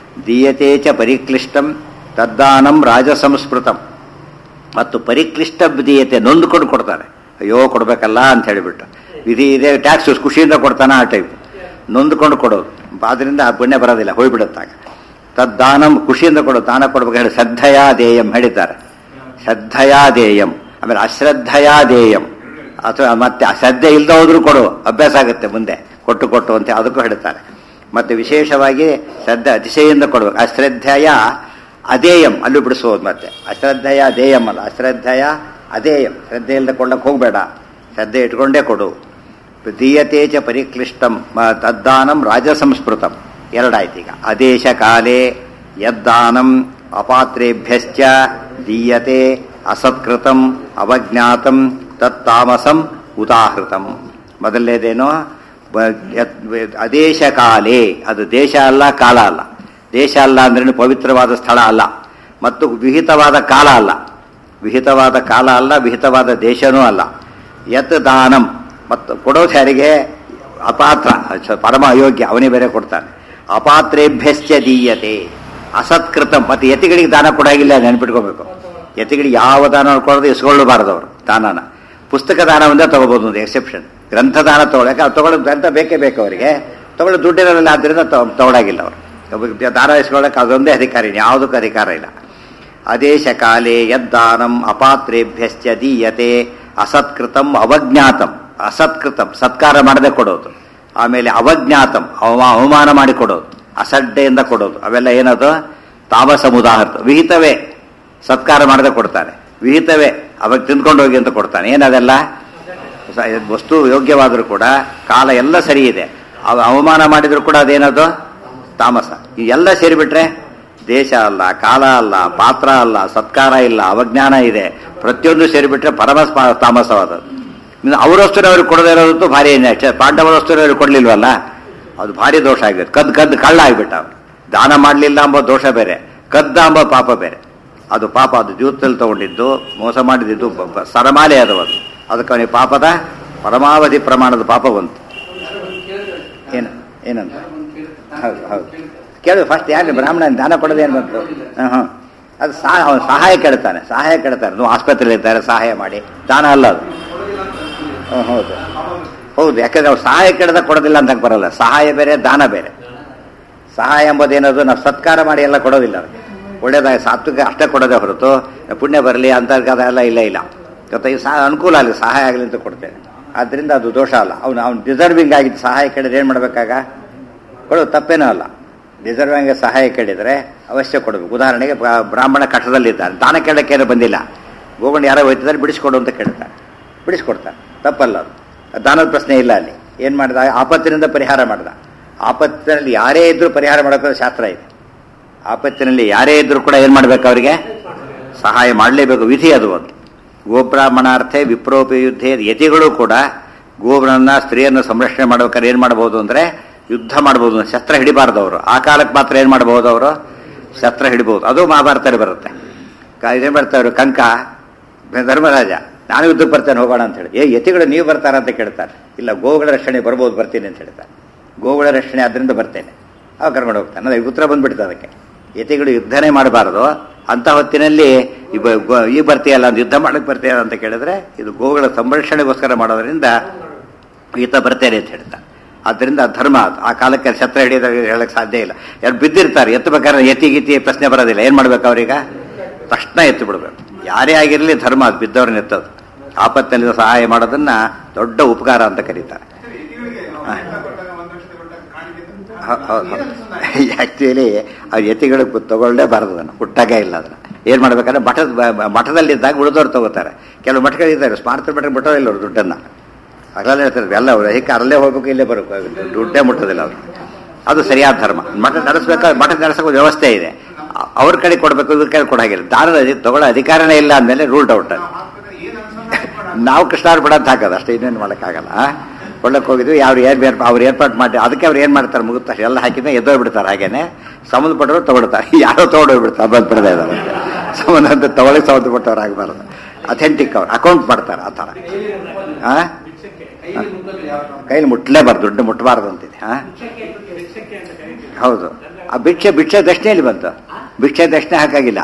ದೀಯತೆ ಚ ಪರಿಕ್ಲಿಷ್ಟಂ ತದ್ದಾನಂ ರಾಜಸಂಸ್ಮೃತಂ ಮತ್ತು ಪರಿಕ್ಲಿಷ್ಟ ದೀಯತೆ ನೊಂದುಕೊಂಡು ಕೊಡ್ತಾರೆ ಅಯ್ಯೋ ಕೊಡಬೇಕಲ್ಲ ಅಂತ ಹೇಳಿಬಿಟ್ಟು ವಿಧಿ ಇದೆ ಟ್ಯಾಕ್ಸ್ ಖುಷಿಯಿಂದ ಕೊಡ್ತಾನೆ ಆ ಟೈಪ್ ನೊಂದುಕೊಂಡು ಕೊಡೋದು ಆದ್ರಿಂದ ಆ ಪುಣ್ಯ ಬರೋದಿಲ್ಲ ಹೋಗ್ಬಿಡುತ್ತಾಗ ತದ್ದಾನಂ ಖುಷಿಯಿಂದ ಕೊಡೋದು ದಾನ ಕೊಡ್ಬೇಕು ಹೇಳಿ ಶ್ರದ್ಧಯಾ ದೇಯಂ ಹೇಳಿದ್ದಾರೆ ಶ್ರದ್ಧಯಾ ದೇಯಂ ಆಮೇಲೆ ಅಶ್ರದ್ಧಯಾ ದೇಯಂ ಅಥವಾ ಮತ್ತೆ ಅಶ್ರದ್ಧೆ ಇಲ್ಲದೆ ಹೋದ್ರೂ ಕೊಡು ಅಭ್ಯಾಸ ಆಗುತ್ತೆ ಮುಂದೆ ಕೊಟ್ಟು ಕೊಟ್ಟು ಅಂತ ಅದಕ್ಕೂ ಹೇಳ್ತಾರೆ ಮತ್ತೆ ವಿಶೇಷವಾಗಿ ಶ್ರದ್ಧೆ ಅತಿಶಯಿಂದ ಕೊಡ್ಬೇಕು ಅಶ್ರದ್ಧೆಯ ಅದೇಯಂ ಅಲ್ಲೂ ಬಿಡಿಸೋದು ಮತ್ತೆ ಅಶ್ರದ್ಧೆಯ ದೇಯಂ ಅಲ್ಲ ಅಶ್ರದ್ಧೆಯ ಅದೇಯಂ ಶ್ರದ್ಧೆ ಇಲ್ಲದೆ ಕೊಡಕ್ಕೆ ಹೋಗಬೇಡ ಶ್ರದ್ಧೆ ಇಟ್ಕೊಂಡೇ ಕೊಡು ದೀಯತೆ ಚ ಪರಿಕ್ಲಿಷ್ಟಂ ಮ- ತದ್ದಾನಂ ರಾಜಸಂಸ್ಮೃತಂ ಎರಡಾಯ್ತು ಈಗ ಅದೇಶ ಕಾಲೇ ಯದ್ದಾನಂ ಅಪಾತ್ರೇಭ್ಯಶ್ಚ ದೀಯತೆ ಅಸತ್ಕೃತಂ ಅವಜ್ಞಾತಂ ತತ್ತಾಮಸಂ ಉದಾಹೃತಂ ಮೊದಲನೇದೇನು ಬ- ಯತ್- ಅದೇಶ ಕಾಲೇ ಅದು ದೇಶ ಅಲ್ಲ ಕಾಲ ಅಲ್ಲ ದೇಶ ಅಲ್ಲ ಅಂದ್ರೆ ಪವಿತ್ರವಾದ ಸ್ಥಳ ಅಲ್ಲ ಮತ್ತು ವಿಹಿತವಾದ ಕಾಲ ಅಲ್ಲ ವಿಹಿತವಾದ ಕಾಲ ಅಲ್ಲ ವಿಹಿತವಾದ ದೇಶನೂ ಅಲ್ಲ ಯತ್ ದಾನಂ ಮತ್ತು ಕೊಡೋದು ಯಾರಿಗೆ ಅಪಾತ್ರ ಸ- ಪರಮ ಅಯೋಗ್ಯ ಅವನೇ ಬೇರೆ ಕೊಡ್ತಾನೆ ಅಪಾತ್ರೇಭ್ಯಶ್ಚ ದೀಯತೆ ಅಸತ್ಕೃತಂ ಮತ್ತು ಯತಿಗಳಿಗೆ ದಾನ ಕೊಡಾಗಿಲ್ಲ ನೆನ್ಪಿಟ್ಕೋಬೇಕು ಯತಿಗಳಿಗೆ ಯಾವ ದಾನ ಕೊಡೋದು ಇಸ್ಕೊಳ್ಳಬಾರದು ಅವರು ದಾನನ ಪುಸ್ತಕ ದಾನ ಒಂದೇ ತಗೋಬಹುದು ಒಂದು ಎಕ್ಸೆಪ್ಷನ್ ಗ್ರಂಥ ದಾನ ತಗೊಳಕ್ಕೆ ಅವ್ರು ತಗೊಳ್ಳೋ ಗ್ರಂಥ ಬೇಕೇ ಬೇಕು ಅವರಿಗೆ ತಗೊಳ್ಳೋ ದುಡ್ಡಿರೋಲ್ಲ ಆದ್ದರಿಂದ ತ- ತಗೊಳಾಗಿಲ್ಲ ಅವರು ಒಬ್ಬ ದಾನ ಇಸ್ಕೊಳ್ಳೋಕೆ ಅದೊಂದೇ ಅಧಿಕಾರಿ ಯಾವುದಕ್ಕೂ ಅಧಿಕಾರ ಇಲ್ಲ ಅದೇಶ ಕಾಲೇ ಯದ್ದಾನಂ ಅಪಾತ್ರೇಭ್ಯಶ್ಚ ದೀಯತೆ ಅಸತ್ಕೃತಂ ಅವಜ್ಞಾತಂ ಅಸತ್ಕೃತಂ ಸತ್ಕಾರ ಮಾಡದೆ ಕೊಡೋದು ಆಮೇಲೆ ಅವಜ್ಞಾತಂ ಅವಮ- ಅವಮಾನ ಮಾಡಿ ಕೊಡೋದು ಅಸಡ್ಡೆಯಿಂದ ಕೊಡೋದು ಅವೆಲ್ಲ ಏನದು ತಾಮಸ ಮುದಾಹರ್ತ ವಿಹಿತವೇ ಸತ್ಕಾರ ಮಾಡದೆ ಕೊಡ್ತಾನೆ ವಿಹಿತವೇ ಅವಾಗ ತಿಂದ್ಕೊಂಡು ಹೋಗಿ ಅಂತ ಕೊಡ್ತಾನೆ ಏನದೆಲ್ಲ ಸ- ವಸ್ತು ಯೋಗ್ಯವಾದರೂ ಕೂಡ ಕಾಲ ಎಲ್ಲ ಸರಿ ಇದೆ ಅವ ಅವಮಾನ ಮಾಡಿದ್ರು ಕೂಡ ಅದೇನದು ತಾಮಸ ಎಲ್ಲ ಸೇರಿಬಿಟ್ರೆ ದೇಶ ಅಲ್ಲ ಕಾಲ ಅಲ್ಲ ಪಾತ್ರ ಅಲ್ಲ ಸತ್ಕಾರ ಇಲ್ಲ ಅವಜ್ಞಾನ ಇದೆ ಪ್ರತಿಯೊಂದು ಸೇರಿಬಿಟ್ರೆ ಪರಮ ಸ್ಪ- ತಾಮಸವಾದದ್ದು ಇನ್ನು ಅವ್ರ ವಸ್ತುನ ಅವ್ರಿಗೆ ಕೊಡದೇ ಇರೋದಂತೂ ಭಾರಿ ಅನ್ಯಾಯ. ಪಾಂಡವರ ವಸ್ತುನ ಅವ್ರಿಗೆ ಕೊಡ್ಲಿಲ್ವಲ್ಲ ಅದು ಭಾರಿ ದೋಷ ಆಗಿದೆ ಕದ್ದು ಕದ್ದು ಕಳ್ಳ ಆಗ್ಬಿಟ್ಟ ಅವ್ನು ದಾನ ಮಾಡಲಿಲ್ಲ ಎಂಬ ದೋಷ ಬೇರೆ ಕದ್ದ ಎಂಬ ಪಾಪ ಬೇರೆ ಅದು ಪಾಪ ಅದು ಜೀವದಲ್ಲಿ ತಗೊಂಡಿದ್ದು ಮೋಸ ಮಾಡಿದ್ದು ಬ- ಬ- ಸರಮಾಲೆ ಅದು ಅದು ಅದಕ್ಕೆ ಅವನಿಗೆ ಪಾಪದ ಪರಮಾವಧಿ ಪ್ರಮಾಣದ ಪಾಪ ಬಂತು ಏನು ಏನಂತ ಹೌದು ಹೌದು ಕೇಳು ಫಸ್ಟ್ ಯಾರು ಬ್ರಾಹ್ಮಣ ದಾನ ಕೊಡೋದು ಏನು ಬಂತು ಹಾಂ ಹಾಂ ಅದು ಸಹ ಅವನು ಸಹಾಯ ಕೇಳ್ತಾನೆ ಸಹಾಯ ಕೇಳ್ತಾನೆ ನೀವು ಆಸ್ಪತ್ರೆಯಲ್ಲಿ ಇದ್ದಾರೆ ಸಹಾಯ ಮಾಡಿ ದಾನ ಅಲ್ಲ ಅದು ಹ್ಮ್, ಹೌದು ಹೌದು ಯಾಕಂದ್ರೆ ಅವ್ರು ಸಹಾಯ ಕೇಳಿದಾಗ ಕೊಡೋದಿಲ್ಲ ಅಂತ ಬರಲ್ಲ ಸಹಾಯ ಬೇರೆ ದಾನ ಬೇರೆ ಸಹಾಯ ಎಂಬುದೇನದು ನಾವು ಸತ್ಕಾರ ಮಾಡಿ ಎಲ್ಲ ಕೊಡೋದಿಲ್ಲ ಅವ್ರಿಗೆ ಒಳ್ಳೇದಾಗಿ ಸಾತ್ವಿಕ ಅಷ್ಟೇ ಕೊಡೋದೇ ಹೊರತು ಪುಣ್ಯ ಬರಲಿ ಅಂತರ್ಗತ ಎಲ್ಲ ಇಲ್ಲ ಇಲ್ಲ ಗೊತ್ತಾ ಈ ಸಹ ಅನುಕೂಲ ಆಗಲಿ ಸಹಾಯ ಆಗಲಿ ಅಂತ ಕೊಡ್ತೇನೆ ಆದ್ದರಿಂದ ಅದು ದೋಷ ಅಲ್ಲ ಅವನು ಅವ್ನು ಡಿಸರ್ವಿಂಗ್ ಆಗಿದ್ದು ಸಹಾಯ ಕೇಳಿದ್ರೆ ಏನು ಮಾಡಬೇಕಾಗ ಕೊಡೋದು ತಪ್ಪೇನೂ ಅಲ್ಲ ಡಿಸರ್ವಿಂಗ್ ಸಹಾಯ ಕೇಳಿದರೆ ಅವಶ್ಯ ಕೊಡಬೇಕು ಉದಾಹರಣೆಗೆ ಬ್ರಾ- ಬ್ರಾಹ್ಮಣ ಕಷ್ಟದಲ್ಲಿದ್ದಾನೆ ದಾನ ಕೇಳಕ್ಕೆ ಏನೂ ಬಂದಿಲ್ಲ ಗೋಗೊಂಡು ಯಾರೋ ಹೋಯ್ತಿದ್ದಾರೆ ಬಿಡಿಸ್ಕೊಡು ಅಂತ ಕೇಳ್ತಾರೆ ಬಿಡಿಸ್ಕೊಡ್ತಾರೆ ತಪ್ಪಲ್ಲ ಅದು ದಾನದ ಪ್ರಶ್ನೆ ಇಲ್ಲ ಅಲ್ಲಿ ಏನು ಮಾಡಿದ ಆಪತ್ತಿನಿಂದ ಪರಿಹಾರ ಮಾಡ್ದ ಆಪತ್ತಿನಲ್ಲಿ ಯಾರೇ ಇದ್ರೂ ಪರಿಹಾರ ಮಾಡೋಕೆ ಶಾಸ್ತ್ರ ಇದೆ ಆಪತ್ತಿನಲ್ಲಿ ಯಾರೇ ಇದ್ರೂ ಕೂಡ ಏನು ಮಾಡ್ಬೇಕು ಅವರಿಗೆ ಸಹಾಯ ಮಾಡಲೇಬೇಕು ವಿಧಿ ಅದು ಒಂದು ಗೋಬ್ರಾಹ್ಮಣಾರ್ಥೆ ವಿಪ್ರೋಪಯುದ್ಧೆ ಯತಿಗಳು ಕೂಡ ಗೋವುಗಳನ್ನ ಸ್ತ್ರೀಯನ್ನು ಸಂರಕ್ಷಣೆ ಮಾಡ್ಬೇಕಾದ್ರೆ ಏನು ಮಾಡಬಹುದು ಅಂದ್ರೆ ಯುದ್ಧ ಮಾಡಬಹುದು ಶಸ್ತ್ರ ಹಿಡಿಬಾರ್ದು ಅವರು ಆ ಕಾಲಕ್ಕೆ ಮಾತ್ರ ಏನು ಮಾಡಬಹುದು ಅವರು ಶಸ್ತ್ರ ಹಿಡಿಬಹುದು ಅದು ಮಹಾಭಾರತದಲ್ಲಿ ಬರುತ್ತೆ ಕ- ಇದೇನ್ ಬರ್ತಾರೆ ಕಂಕ ಧರ್ಮರಾಜ ನಾನು ಯುದ್ಧಕ್ಕೆ ಬರ್ತೇನೆ ಹೋಗೋಣ ಅಂತ ಹೇಳಿ ಏ ಯತಿಗಳು ನೀವು ಬರ್ತಾರ ಅಂತ ಕೇಳ್ತಾರೆ ಇಲ್ಲ ಗೋವುಗಳ ರಕ್ಷಣೆ ಬರ್ಬೋದು ಬರ್ತೀನಿ ಅಂತ ಹೇಳ್ತಾರೆ ಗೋವುಗಳ ರಕ್ಷಣೆ ಅದರಿಂದ ಬರ್ತೇನೆ ಅವಾಗ ಕರ್ಕೊಂಡು ಹೋಗ್ತಾನೆ ಅದೇ ಉತ್ತರ ಬಂದ್ಬಿಡ್ತದೆ ಅದಕ್ಕೆ ಯತಿಗಳು ಯುದ್ಧನೇ ಮಾಡಬಾರದು ಅಂತ ಹೊತ್ತಿನಲ್ಲಿ ಈ ಬ- ಗೋ- ಈಗ ಬರ್ತೀಯಲ್ಲ ಅಂತ ಯುದ್ಧ ಮಾಡಕ್ಕೆ ಬರ್ತೀಯಲ್ಲ ಅಂತ ಕೇಳಿದ್ರೆ ಇದು ಗೋವುಗಳ ಸಂರಕ್ಷಣೆಗೋಸ್ಕರ ಮಾಡೋದ್ರಿಂದ ಈತ ಬರ್ತೇನೆ ಅಂತ ಹೇಳ್ತಾ ಆದ್ದರಿಂದ ಧರ್ಮ ಅದು. ಆ ಕಾಲಕ್ಕೆ ಛತ್ರ ಹಿಡಿಯೋದಾಗ ಹೇಳಕ್ ಸಾಧ್ಯ ಇಲ್ಲ ಯಾರು ಬಿದ್ದಿರ್ತಾರೆ ಎತ್ತಬೇಕಾದ್ರೆ ಯತಿ ಗೀತಿ ಪ್ರಶ್ನೆ ಬರೋದಿಲ್ಲ ಏನ್ ಮಾಡ್ಬೇಕು ಅವ್ರೀಗ ತಕ್ಷಣ ಎತ್ತು ಬಿಡ್ಬೇಕು ಯಾರೇ ಆಗಿರಲಿ ಧರ್ಮ ಅದು ಬಿದ್ದವ್ರನ್ನ ಎತ್ತೋದು ಆಪತ್ತಿನಲ್ಲಿ ಸಹಾಯ ಮಾಡೋದನ್ನ ದೊಡ್ಡ ಉಪಕಾರ ಅಂತ ಕರೀತಾರೆ ಯತಿಗಳಿಗೆ ನಾವು ಹಾ. ಊಟ ಕೊಟ್ಟಾಗ ಒಂದು ವರ್ಷದ ಕೊಟ್ಟಾಗ ಕಾಣಿಕೆ ತಂದು ಹೌ- ಹೌದು ಏನು ಅನ್ಸುತ್ತೆ? ಆಕ್ಚುಲಿ ಅವ್ರು ಯತಿಗಳು ತಗೊಳ್ಳೇಬಾರದು ಅದನ್ನು ಹುಟ್ಟಾಗೆ ಇಲ್ಲ ಅದನ್ನ ಏನ್ ಮಾಡ್ಬೇಕಂದ್ರೆ ಮಠದ ಬ- ಮಠದಲ್ಲಿದ್ದಾಗ ಉಳಿದವ್ರು ತಗೋತಾರೆ ಕೆಲವು ಮಠಗಳಿದ್ದಾರೆ ಸ್ಮಾರ್ಥ ಮಠ ಬಿಟ್ಟೋದಿಲ್ಲ ಅವ್ರು ದುಡ್ಡನ್ನ ಅಗಲೇ ಹೇಳ್ತಾರೆ ಎಲ್ಲ ಅವ್ರು ಹೇಗೆ ಅಲ್ಲೇ ಹೋಗ್ಬೇಕು ಇಲ್ಲೇ ಬರಬೇಕು ದುಡ್ಡೇ ಮುಟ್ಟೋದಿಲ್ಲ ಅವ್ರು ಅದು ಸರಿಯಾದ ಧರ್ಮ ಮಠ ನಡೆಸ್ಬೇಕಾದ್ರೆ ಮಠ ನಡೆಸೋಕೆ ವ್ಯವಸ್ಥೆ ಇದೆ ಅ- ಅವ್ರ ಕಡೆ ಕೊಡಬೇಕು ಇವ್ರ ಕಡೆ ಕೊಡಾಗಿಲ್ಲ ದಾನದ ಅಧಿ- ತಗೊಳ್ಳೋ ಅಧಿಕಾರನೇ ಇಲ್ಲ ಅಂದಮೇಲೆ ರೂಲ್ಡ್ ಔಟ್ ನಾವು ಹಾಕ್ಬೇಕಾದ್ರೆ ಏನು ಅನ್ಸೋದು ನಾವು ಕೃಷ್ಣಾರ್ಪಣ ಅಂತ ಹಾಕೋದು ಅಷ್ಟೇ ಇನ್ನೇನು ಮಾಡೋಕ್ಕಾಗಲ್ಲ ಕೊಳ್ಳಕ್ಕೆ ಹೋಗಿದ್ವಿ ಅವ್ರು ಏನ್ ಬೇರ್ ಅವ್ರು ಏರ್ಪಾಟ್ ಮಾಡಿ ಅದಕ್ಕೆ ಅವ್ರು ಏನು ಮಾಡ್ತಾರೆ ಮುಗುತ್ತ ಎಲ್ಲ ಹಾಕಿದ್ರೆ ಎದ್ದೋಗ್ಬಿಡ್ತಾರೆ ಹಾಗೇನೆ ಸಂಬಂಧಪಟ್ಟವರು ತಗೊಳ್ತಾರೆ ಯಾರೋ ತಗೊಂಡೋಗ್ಬಿಡ್ತಾರೆ ಬಂದು ಬಿಡದೆ ಇದಾವೆ ಸಂಬಂಧ ಅಂತ ತಗೊಳ್ಳಿ ಸಂಬಂಧಪಟ್ಟವ್ರು ಆಗಬಾರ್ದು ಅಥೆಂಟಿಕ್ ಅವ್ರು ಅಕೌಂಟ್ ಮಾಡ್ತಾರೆ ಆ ಥರ ಆ? ಕೈಲಿ ಮುಟ್ಲೇಬಾರ್ದು ದುಡ್ಡು ಮುಟ್ಟಬಾರ್ದು ಅಂತಿದೆ ಆ? ಹೌದು ಆ ಭಿಕ್ಷೆ ಭಿಕ್ಷೆ ದಕ್ಷಿಣೆಯಲ್ಲಿ ಬಂತು ಭಿಕ್ಷೆ ದಕ್ಷಿಣೆ ಹಾಕಾಗಿಲ್ಲ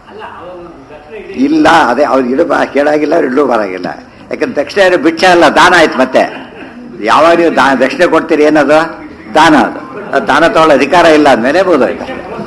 ಇಲ್ಲ ಅದೇ ಅವ್ರು ಇಡು ಬಾ ಕೇಳಾಗಿಲ್ಲ ಅವ್ರು ಇಡ್ಲು ಬರಾಗಿಲ್ಲ ಯಾಕಂದ್ರೆ ದಕ್ಷಿಣ ಏನು ಭಿಕ್ಷೆ ಅಲ್ಲ ದಾನ ಆಯ್ತು ಮತ್ತೆ ಯಾವಾಗ ನೀವು ದಾ ದಕ್ಷಿಣೆ ಕೊಡ್ತೀರಿ ಏನದು ದಾನ ಅದು ಅದು ದಾನ ತಗೊಳ್ಳೋ ಅಧಿಕಾರ ಇಲ್ಲ ಅಂದಮೇಲೆ ಬೋದಾಯ್ತು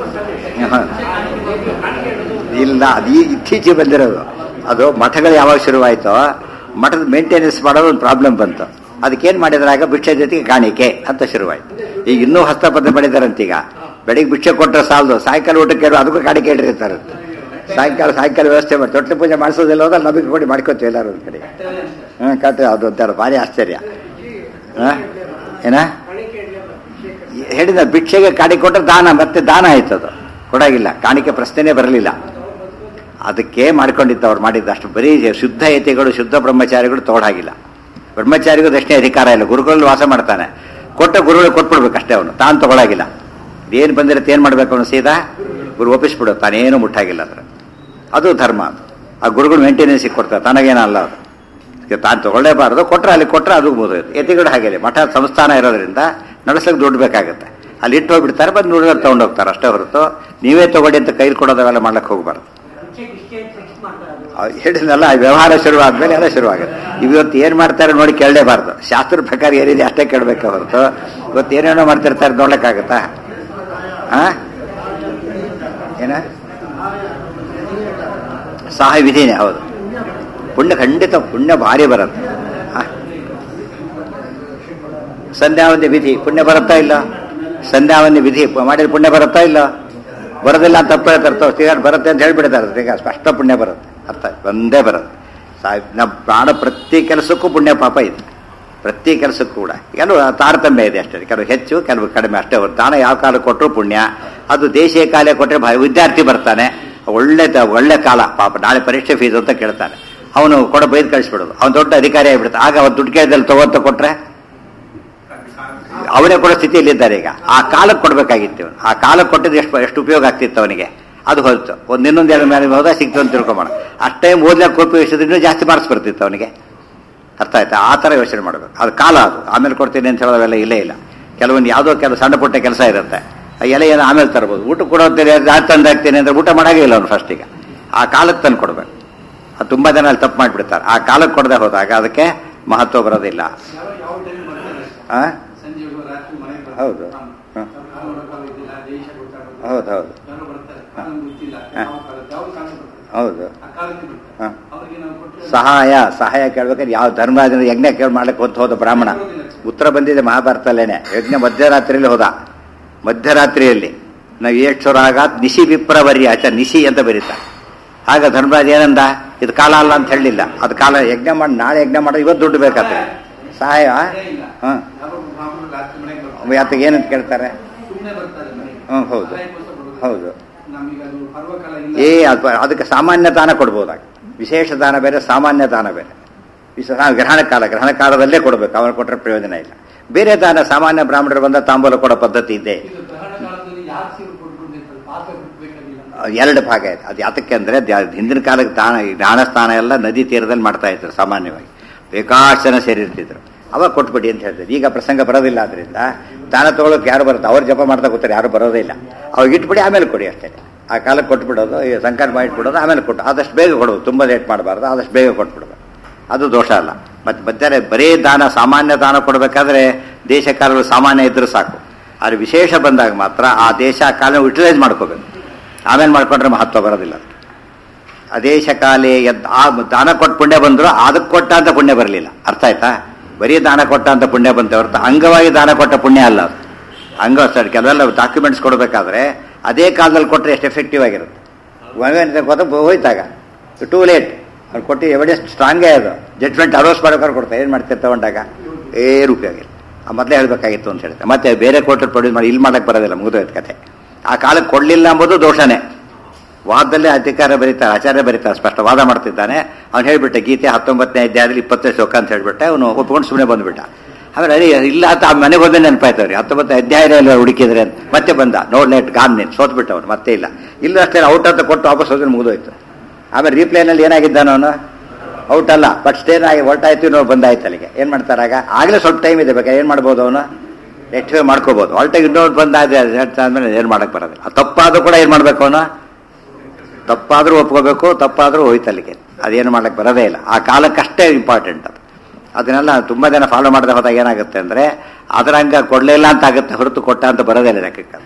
ಇಲ್ಲ ಅದು ಈ ಇತ್ತೀಚೆಗೆ ಬಂದಿರೋದು ಅದು ಮಠಗಳು ಯಾವಾಗ ಶುರುವಾಯಿತೋ ಮಠದ ಮೇಂಟೆನೆನ್ಸ್ ಮಾಡೋದು ಒಂದು ಪ್ರಾಬ್ಲಮ್ ಬಂತು ಅದಕ್ಕೇನು ಮಾಡಿದ್ರಾಗ ಭಿಕ್ಷೆ ಜೊತೆಗೆ ಕಾಣಿಕೆ ಅಂತ ಶುರುವಾಯಿತು ಈಗ ಇನ್ನೂ ಹಸ್ತಪದ್ಧ ಮಾಡಿದಾರಂತ ಈಗ ಬೆಳಿಗ್ಗೆ ಭಿಕ್ಷೆ ಕೊಟ್ಟರೆ ಸಾಲದು ಸಾಯಂಕಾಲ ಊಟಕ್ಕೆ ಇರೋ ಅದಕ್ಕೂ ಕಾಣಿಕೆ ಇಟ್ಟಿರ್ತಾರೆ ಸಾಯಂಕಾಲ ಸಾಯಂಕಾಲ ವ್ಯವಸ್ಥೆ ಮಾಡಿ ತೊಟ್ಲು ಪೂಜೆ ಮಾಡಿಸೋದಿಲ್ಲ ಹೋದ್ರೆ ನಮಗೆ ಕೊಡಿ ಮಾಡ್ಕೋತೀವಿ ಎಲ್ಲರೂ ಒಂದು ಕಡೆ ಹ್ಞೂ ಕಟ್ಟ ಅದು ಒಂಥರ ಭಾರಿ ಆಶ್ಚರ್ಯ ಹಾಂ ಏನ ಹೇಳಿದ ಭಿಕ್ಷೆಗೆ ಕಾಣಿಕೆ ಕೊಟ್ಟರೆ ದಾನ ಮತ್ತೆ ದಾನ ಆಯ್ತು ಅದು ಕೊಡಾಗಿಲ್ಲ ಕಾಣಿಕೆ ಪ್ರಶ್ನೆನೇ ಬರಲಿಲ್ಲ ಅದಕ್ಕೆ ಮಾಡ್ಕೊಂಡಿದ್ದು ಅವ್ರು ಮಾಡಿದ್ದು ಅಷ್ಟು ಬರೀ ಶುದ್ಧ ಯತಿಗಳು ಶುದ್ಧ ಬ್ರಹ್ಮಚಾರಿಗಳು ತಗೊಳಾಗಿಲ್ಲ ಬ್ರಹ್ಮಚಾರಿಗೂ ದಕ್ಷಿಣ ಅಧಿಕಾರ ಇಲ್ಲ ಗುರುಗಳಲ್ಲಿ ವಾಸ ಮಾಡ್ತಾನೆ ಕೊಟ್ಟ ಗುರುಗಳು ಕೊಟ್ಬಿಡ್ಬೇಕು ಅಷ್ಟೇ ಅವನು ತಾನು ತಗೊಳಾಗಿಲ್ಲ ಏನು ಬಂದಿರುತ್ತೆ ಏನು ಮಾಡ್ಬೇಕು ಅವನು ಸೀದಾ ಗುರು ಒಪ್ಪಿಸ್ಬಿಡು ತಾನೇನು ಮುಟ್ಟಾಗಿಲ್ಲ ಅಂದ್ರೆ ಅದು ಧರ್ಮ ಅದು ಆ ಗುರುಗಳು ಮೇಂಟೆನೆನ್ಸಿಗೆ ಕೊಡ್ತಾರೆ ತನಗೇನಲ್ಲ ಅದು ಈಗ ತಾನು ತಗೊಳ್ಳೇಬಾರದು ಕೊಟ್ಟರೆ ಅಲ್ಲಿ ಕೊಟ್ಟರೆ ಅದು ಮುಗಿದೋಯ್ತು ಯತಿಗಳು ಹಾಗೆ ಮಠ ಸಂಸ್ಥಾನ ಇರೋದ್ರಿಂದ ನಡೆಸಕ್ಕೆ ದುಡ್ಡು ಬೇಕಾಗುತ್ತೆ ಅಲ್ಲಿ ಇಟ್ಟು ಹೋಗ್ಬಿಡ್ತಾರೆ ಬಂದು ನುಡಿದ್ರೆ ತೊಗೊಂಡೋಗ್ತಾರೆ ಅಷ್ಟೇ ಹೊರತು ನೀವೇ ತಗೊಳ್ಳಿ ಅಂತ ಕೈಲಿ ಕೊಡೋದವೆಲ್ಲ ಮಾಡ್ಲಿಕ್ಕೆ ಹೋಗ್ಬಾರ್ದು ಅವ್ರು ಹೇಳಿದ್ನಲ್ಲ ಆ ವ್ಯವಹಾರ ಶುರುವಾದ್ಮೇಲೆ ಎಲ್ಲ ಶುರುವಾಗುತ್ತೆ ಇವತ್ತು ಏನ್ ಮಾಡ್ತಾರೆ ನೋಡಿ ಕೇಳಲೇಬಾರ್ದು ಶಾಸ್ತ್ರ ಪ್ರಕಾರ ಏನಿದೆ ಅಷ್ಟೇ ಕೇಳಬೇಕು ಹೊರತು ಇವತ್ತು ಏನೇನೋ ಮಾಡ್ತಿರ್ತಾರೆ ನೋಡ್ಲಿಕ್ಕಾಗತ್ತಾ ಆ ಏನ ಸಹಾಯ ವಿಧಿನೇ ಹೌದು ಪುಣ್ಯ ಖಂಡಿತ ಪುಣ್ಯ ಭಾರಿ ಬರುತ್ತೆ ಆ. ಸಂಧ್ಯಾವಂದಿ ವಿಧಿ ಪುಣ್ಯ ಬರುತ್ತಾ ಇಲ್ಲ ಸಂಧ್ಯಾವಂದಿ ವಿಧಿ ಪ- ಮಾಡಿದ್ರೆ ಪುಣ್ಯ ಬರುತ್ತಾ ಇಲ್ಲ ಬರೋದಿಲ್ಲ ಅಂತ ತಪ್ಪು ಹೇಳ್ತಾರೆ ಈಗ ಬರುತ್ತೆ ಅಂತ ಹೇಳ್ಬಿಡ್ತಾರೆ ಈಗ ಸ್ಪಷ್ಟ ಪುಣ್ಯ ಬರುತ್ತೆ ಅರ್ಥ ಆಯ್ತು? ಒಂದೇ ಬರುತ್ತೆ ಸಾ- ನಮ್ಮ ಪ್ರಾಣ ಪ್ರತಿ ಕೆಲಸಕ್ಕೂ ಪುಣ್ಯ ಪಾಪ ಇದೆ ಪ್ರತಿ ಕೆಲಸಕ್ಕೂ ಕೂಡ ಕೆಲವು ತಾರತಮ್ಯ ಇದೆ ಅಷ್ಟೇ ಕೆಲವು ಹೆಚ್ಚು ಕೆಲವು ಕಡಿಮೆ ಅಷ್ಟೇ ಹೊರತು ದಾನ ಯಾವ ಕಾಲ ಕೊಟ್ಟರು ಪುಣ್ಯ ಅದು ದೇಶೀಯ ಕಾಲ ಕೊಟ್ಟರೆ ಭಾ- ವಿದ್ಯಾರ್ಥಿ ಬರ್ತಾನೆ ಒಳ್ಳೆ ತ- ಒಳ್ಳೆ ಕಾಲ ಪಾಪ ನಾಳೆ ಪರೀಕ್ಷೆ ಫೀಸ್ ಅಂತ ಕೇಳ್ತಾನೆ ಅವನು ಕೊಡ ಬೈದು ಕಳಿಸ್ಬಿಡೋದು ಅವನು ದೊಡ್ಡ ಅಧಿಕಾರಿ ಆಗಿಬಿಡ್ತಾನೆ ಆಗ ಅವ್ನು ದುಡ್ಡು ಕೇಳಿದಲ್ಲಿ ತಗೋತ ಕೊಟ್ರೆ ಅವನೇ ಕೊಡೋ ಸ್ಥಿತಿಯಲ್ಲಿದ್ದಾರೆ ಈಗ ಆ ಕಾಲಕ್ಕೆ ಕೊಡ್ಬೇಕಾಗಿತ್ತು ಇವನು. ಆ ಕಾಲಕ್ಕೆ ಕೊಟ್ಟಿದ್ದು ಎಷ್ಟು ಎಷ್ಟು ಉಪಯೋಗ ಆಗ್ತಿತ್ತು ಅವನಿಗೆ ಅದು ಹೊರತು ಒಂದು ಇನ್ನೊಂದು ಎರಡು ಮೇಲೆ ಹೋದ ಸಿಕ್ತು ಅಂತ ತಿಳ್ಕೊಂಬೋಣ ಅಷ್ಟೇ ಓದ್ಲಿಕ್ಕೆ ಉಪಯೋಗಿಸಿದ್ರೆ ಇನ್ನೂ ಜಾಸ್ತಿ ಮಾರ್ಕ್ಸ್ ಬರ್ತಿತ್ತು ಅವನಿಗೆ ಅರ್ಥ ಆಯ್ತಾ ಆ ಥರ ಯೋಚನೆ ಮಾಡಬೇಕು ಅದು ಕಾಲ ಅದು ಆಮೇಲೆ ಕೊಡ್ತೀನಿ ಅಂತ ಹೇಳೋವೆಲ್ಲ ಇಲ್ಲೇ ಇಲ್ಲ ಕೆಲವೊಂದು ಯಾವುದೋ ಕೆಲವು ಸಣ್ಣ ಪುಟ್ಟ ಕೆಲಸ ಇರುತ್ತೆ ಆ ಎಲೆ ಏನೋ ಆಮೇಲೆ ತರ್ಬೋದು ಊಟ ಕೊಡೋತೀನಿ ನಾನು ತಂದು ಹಾಕ್ತೀನಿ ಅಂದ್ರೆ ಊಟ ಮಾಡಾಗೇ ಇಲ್ಲ ಅವನು ಫಸ್ಟಿಗೆ ಆ ಕಾಲಕ್ಕೆ ತಂದು ಕೊಡ್ಬೇಕು ಅದು ತುಂಬ ಜನ ಅಲ್ಲಿ ತಪ್ಪು ಮಾಡಿಬಿಡ್ತಾರೆ ಆ ಕಾಲಕ್ಕೆ ಕೊಡದೆ ಹೋದಾಗ ಅದಕ್ಕೆ ಮಹತ್ವ ಬರೋದಿಲ್ಲ ಆ? ಹೌದು ಹ. ಹೌದು ಹೌದು ಹೌದು ಹ. ಸಹಾಯ ಸಹಾಯ ಕೇಳ್ಬೇಕಾದ್ರೆ ಯಾವ ಧರ್ಮರಾಜನ ಯಜ್ಞ ಕೇಳಿ ಮಾಡ್ಲಿಕ್ಕೆ ಹೊತ್ತು ಹೋದ ಬ್ರಾಹ್ಮಣ ಉತ್ತರ ಬಂದಿದೆ ಮಹಾಭಾರತಲ್ಲೇನೆ ಯಜ್ಞ ಮಧ್ಯರಾತ್ರಿಯಲ್ಲಿ ಹೋದ ಮಧ್ಯರಾತ್ರಿಯಲ್ಲಿ ನಾವು ಏಕ್ಷರಾಗಾತ್ ನಿಶಿ ವಿಪ್ರವರ್ಯ ಆಚ ನಿಶಿ ಅಂತ ಬರೀತಾರೆ ಆಗ ಧರ್ಮರಾಜ ಏನಂದ ಇದು ಕಾಲ ಅಲ್ಲ ಅಂತ ಹೇಳಲಿಲ್ಲ ಅದು ಕಾಲ ಯಜ್ಞ ಮಾಡಿ ನಾಳೆ ಯಜ್ಞ ಮಾಡೋದು ಇವತ್ತು ದುಡ್ಡು ಬೇಕಾಗ್ತದೆ ಸಹಾಯ ಹಾಂ ಯಾತಕ್ಕೆ ಏನಂತ ಕೇಳ್ತಾರೆ ಹ್ಮ್, ಹೌದು. ಹೌದು. ಏ ಅದು ಅದಕ್ಕೆ ಸಾಮಾನ್ಯ ದಾನ ಕೊಡ್ಬೋದಾಗ ವಿಶೇಷ ದಾನ ಬೇರೆ ಸಾಮಾನ್ಯ ದಾನ ಬೇರೆ ವಿಶ್ವ ನಾವು ಗ್ರಹಣ ಕಾಲ ಗ್ರಹಣ ಕಾಲದಲ್ಲೇ ಕೊಡಬೇಕು ಅವನು ಕೊಟ್ಟರೆ ಪ್ರಯೋಜನ ಇಲ್ಲ ಬೇರೆ ದಾನ ಸಾಮಾನ್ಯ ಬ್ರಾಹ್ಮಣರು ಬಂದ ತಾಂಬೂಲ ಕೊಡೋ ಪದ್ಧತಿ ಇದೆ ಇದು ಗ್ರಹಣ ಕಾಲದಲ್ಲಿ ಯಾರು ಸೀರೆ ಕೊಟ್ಕೊಂಡಿರ್ತಾರೆ ಪಾತ್ರ ಬಿಟ್ಬೇಕಾಗಿಲ್ಲ ಎರಡು ಭಾಗ ಇದೆ ಅದು ಯಾತಕ್ಕೆ ಅಂದರೆ ಹಿಂದಿನ ಕಾಲಕ್ಕೆ ದಾನ ಈ ದಾನ ಸ್ಥಾನ ಎಲ್ಲ ನದಿ ತೀರದಲ್ಲಿ ಮಾಡ್ತಾ ಇದ್ರು ಸಾಮಾನ್ಯವಾಗಿ ಬೇಕಾಷ್ಟು ಜನ ಸೇರಿರ್ತಿದ್ರು ಅವಾಗ ಕೊಟ್ಬಿಡಿ ಅಂತ ಹೇಳ್ತಾರೆ ಈಗ ಪ್ರಸಂಗ ಬರೋದಿಲ್ಲ ಆದ್ರಿಂದ ದಾನ ತಗೊಳ್ಳೋಕೆ ಯಾರು ಬರುತ್ತೆ ಅವ್ರು ಜಪ ಮಾಡ್ತಾ ಕೂತಾರೆ ಯಾರು ಬರೋದೇ ಇಲ್ಲ ಅವಾಗ ಇಟ್ಬಿಡಿ ಆಮೇಲೆ ಕೊಡಿ ಅಷ್ಟೇ ಆ ಕಾಲಕ್ಕೆ ಕೊಟ್ಬಿಡೋದು ಈ ಸಂಕಲ್ಪ ಮಾಡಿಟ್ಬಿಡೋದು ಆಮೇಲೆ ಕೊಟ್ಟು ಆದಷ್ಟು ಬೇಗ ಕೊಡೋದು ತುಂಬ ಲೇಟ್ ಮಾಡಬಾರ್ದು ಆದಷ್ಟು ಬೇಗ ಕೊಟ್ಬಿಡೋದು ಅದು ದೋಷ ಅಲ್ಲ ಮತ್ತೆ ಮಧ್ಯಾಹ್ನ ಬರೀ ದಾನ ಸಾಮಾನ್ಯ ದಾನ ಕೊಡಬೇಕಾದ್ರೆ ದೇಶ ಕಾಲಗಳು ಸಾಮಾನ್ಯ ಇದ್ರೂ ಸಾಕು ಆದರೆ ವಿಶೇಷ ಬಂದಾಗ ಮಾತ್ರ ಆ ದೇಶ ಆ ಕಾಲ ಯುಟಿಲೈಸ್ ಮಾಡ್ಕೋಬೇಕು ಆಮೇಲೆ ಮಾಡ್ಕೊಂಡ್ರೆ ಮಹತ್ವ ಬರೋದಿಲ್ಲ ಅದೇಶ ಕಾಲೇ ಎದ್ ಆ ದಾನ ಕೊಟ್ಟು ಪುಣ್ಯ ಬಂದ್ರು ಅದಕ್ಕೆ ಕೊಟ್ಟ ಅಂತ ಪುಣ್ಯ ಬರಲಿಲ್ಲ ಅರ್ಥ ಆಯ್ತಾ ಬರೀ ದಾನ ಕೊಟ್ಟ ಅಂತ ಪುಣ್ಯ ಬಂತೆ ಹೊರತು ಅಂಗವಾಗಿ ದಾನ ಕೊಟ್ಟ ಪುಣ್ಯ ಅಲ್ಲ ಅದು ಅಂಗ ಸರ್ ಕೆಲವೆಲ್ಲ ಡಾಕ್ಯುಮೆಂಟ್ಸ್ ಕೊಡಬೇಕಾದ್ರೆ ಅದೇ ಕಾಲದಲ್ಲಿ ಕೊಟ್ಟರೆ ಎಷ್ಟು ಎಫೆಕ್ಟಿವ್ ಆಗಿರುತ್ತೆ ಒಂದೇ ಗೊತ್ತ ಹೋಯ್ತಾಗ ಟೂ ಲೇಟ್ ಅವ್ರು ಕೊಟ್ಟು ಎವಿಡೆನ್ಸ್ ಸ್ಟ್ರಾಂಗೇ ಅದು ಜಡ್ಜ್ಮೆಂಟ್ ಅರೋಸ್ ಮಾಡೋಕೆ ಕೊಡ್ತಾರೆ ಏನು ಮಾಡ್ತಾರೆ ತಗೊಂಡಾಗ ಏನು ಉಪಯೋಗ ಇಲ್ಲ ಆ ಮೊದಲೇ ಹೇಳಬೇಕಾಗಿತ್ತು ಅಂತ ಹೇಳ್ತಾರೆ ಮತ್ತೆ ಬೇರೆ ಕೋರ್ಟಲ್ಲಿ ಪ್ರೊಡ್ಯೂಸ್ ಮಾಡಿ ಇಲ್ಲಿ ಮಾಡಕ್ಕೆ ಬರೋದಿಲ್ಲ ಮುಗಿದೋಯ್ತು ಕತೆ ಆ ಕಾಲಕ್ಕೆ ಕೊಡಲಿಲ್ಲ ಎಂಬುದು ದೋಷನೇ ವಾದದಲ್ಲೇ ಅಧಿಕಾರ ಬರೀತಾರೆ ಆಚಾರ್ಯ ಬರೀತಾರೆ ಸ್ಪಷ್ಟ ವಾದ ಮಾಡ್ತಿದ್ದಾನೆ ಅವ್ನು ಹೇಳ್ಬಿಟ್ಟೆ ಗೀತೆ ಹತ್ತೊಂಬತ್ತನೇ ಅಧ್ಯಾಯದಲ್ಲಿ ಇಪ್ಪತ್ತನೇ ಶ್ಲೋಕ ಅಂತ ಹೇಳ್ಬಿಟ್ಟೆ ಅವನು ಒಪ್ಕೊಂಡು ಸುಮ್ಮನೆ ಬಂದ್ಬಿಟ್ಟ ಆಮೇಲೆ ಅದೇ ಇಲ್ಲ ಅಂತ ಆ ಮನೆಗೆ ಬಂದೇ ನೆನಪಾಯ್ತವ್ರಿ ಹತ್ತೊಂಬತ್ತನೇ ಅಧ್ಯಾಯ ಎಲ್ಲ ಹುಡುಕಿದ್ರೆ ಅಂತ ಮತ್ತೆ ಬಂದ ನೋಡ್ ಲೇಟ್ ಗಾನ್ ನೀನು ಸೋತ್ಬಿಟ್ಟ ಅವನು ಮತ್ತೆ ಇಲ್ಲ ಇಲ್ಲ ಅಷ್ಟೇ ಔಟ್ ಅಂತ ಕೊಟ್ಟು ವಾಪಸ್ ಹೋದ್ರೆ ಮುಗಿದೋಯ್ತು ಆಮೇಲೆ ರೀಪ್ಲೇನಲ್ಲಿ ಏನಾಗಿದ್ದಾನ ಅವನು ಔಟ್ ಅಲ್ಲ ಬಟ್ ಸ್ಟೇನ್ ಆಗಿ ಹೊರಟಾಯ್ತು ಇನ್ನೂ ಬಂದಾಯ್ತು ಅಲ್ಲಿಗೆ ಏನು ಮಾಡ್ತಾರೆ ಆಗ ಆಗಲೇ ಸ್ವಲ್ಪ ಟೈಮ್ ಇದೆ ಬೇಕಾದ್ರೆ ಏನು ಮಾಡ್ಬೋದು ಅವನು ನೆಟ್ವೇ ಮಾಡ್ಕೋಬೋದು ಹೊಲ್ಟಾಗಿ ಇನ್ನೊಂದು ಬಂದಾದ್ರೆ ಆದ್ಮೇಲೆ ಏನು ಮಾಡಕ್ಕೆ ಬರೋದಿಲ್ಲ ಆ ತಪ್ಪಾದ್ರೂ ಕೂಡ ಏನು ಮಾಡ್ಬೇಕು ಅವನು ತಪ್ಪಾದ್ರೂ ಒಪ್ಕೋಬೇಕು ತಪ್ಪಾದ್ರೂ ಹೋಯ್ತು ಅಲ್ಲಿಗೆ ಅದೇನು ಮಾಡಕ್ಕೆ ಬರೋದೇ ಇಲ್ಲ ಆ ಕಾಲಕ್ಕಷ್ಟೇ ಇಂಪಾರ್ಟೆಂಟ್ ಅದು ಅದನ್ನೆಲ್ಲ ತುಂಬ ಜನ ಫಾಲೋ ಮಾಡದೆ ಹೋದಾಗ ಏನಾಗುತ್ತೆ ಅಂದರೆ ಅದರ ಹಂಗ ಕೊಡಲೇ ಇಲ್ಲ ಅಂತ ಆಗುತ್ತೆ ಹೊರತು ಕೊಟ್ಟ ಅಂತ ಬರೋದೇ ಇಲ್ಲ ಲೆಕ್ಕಕ್ಕೆ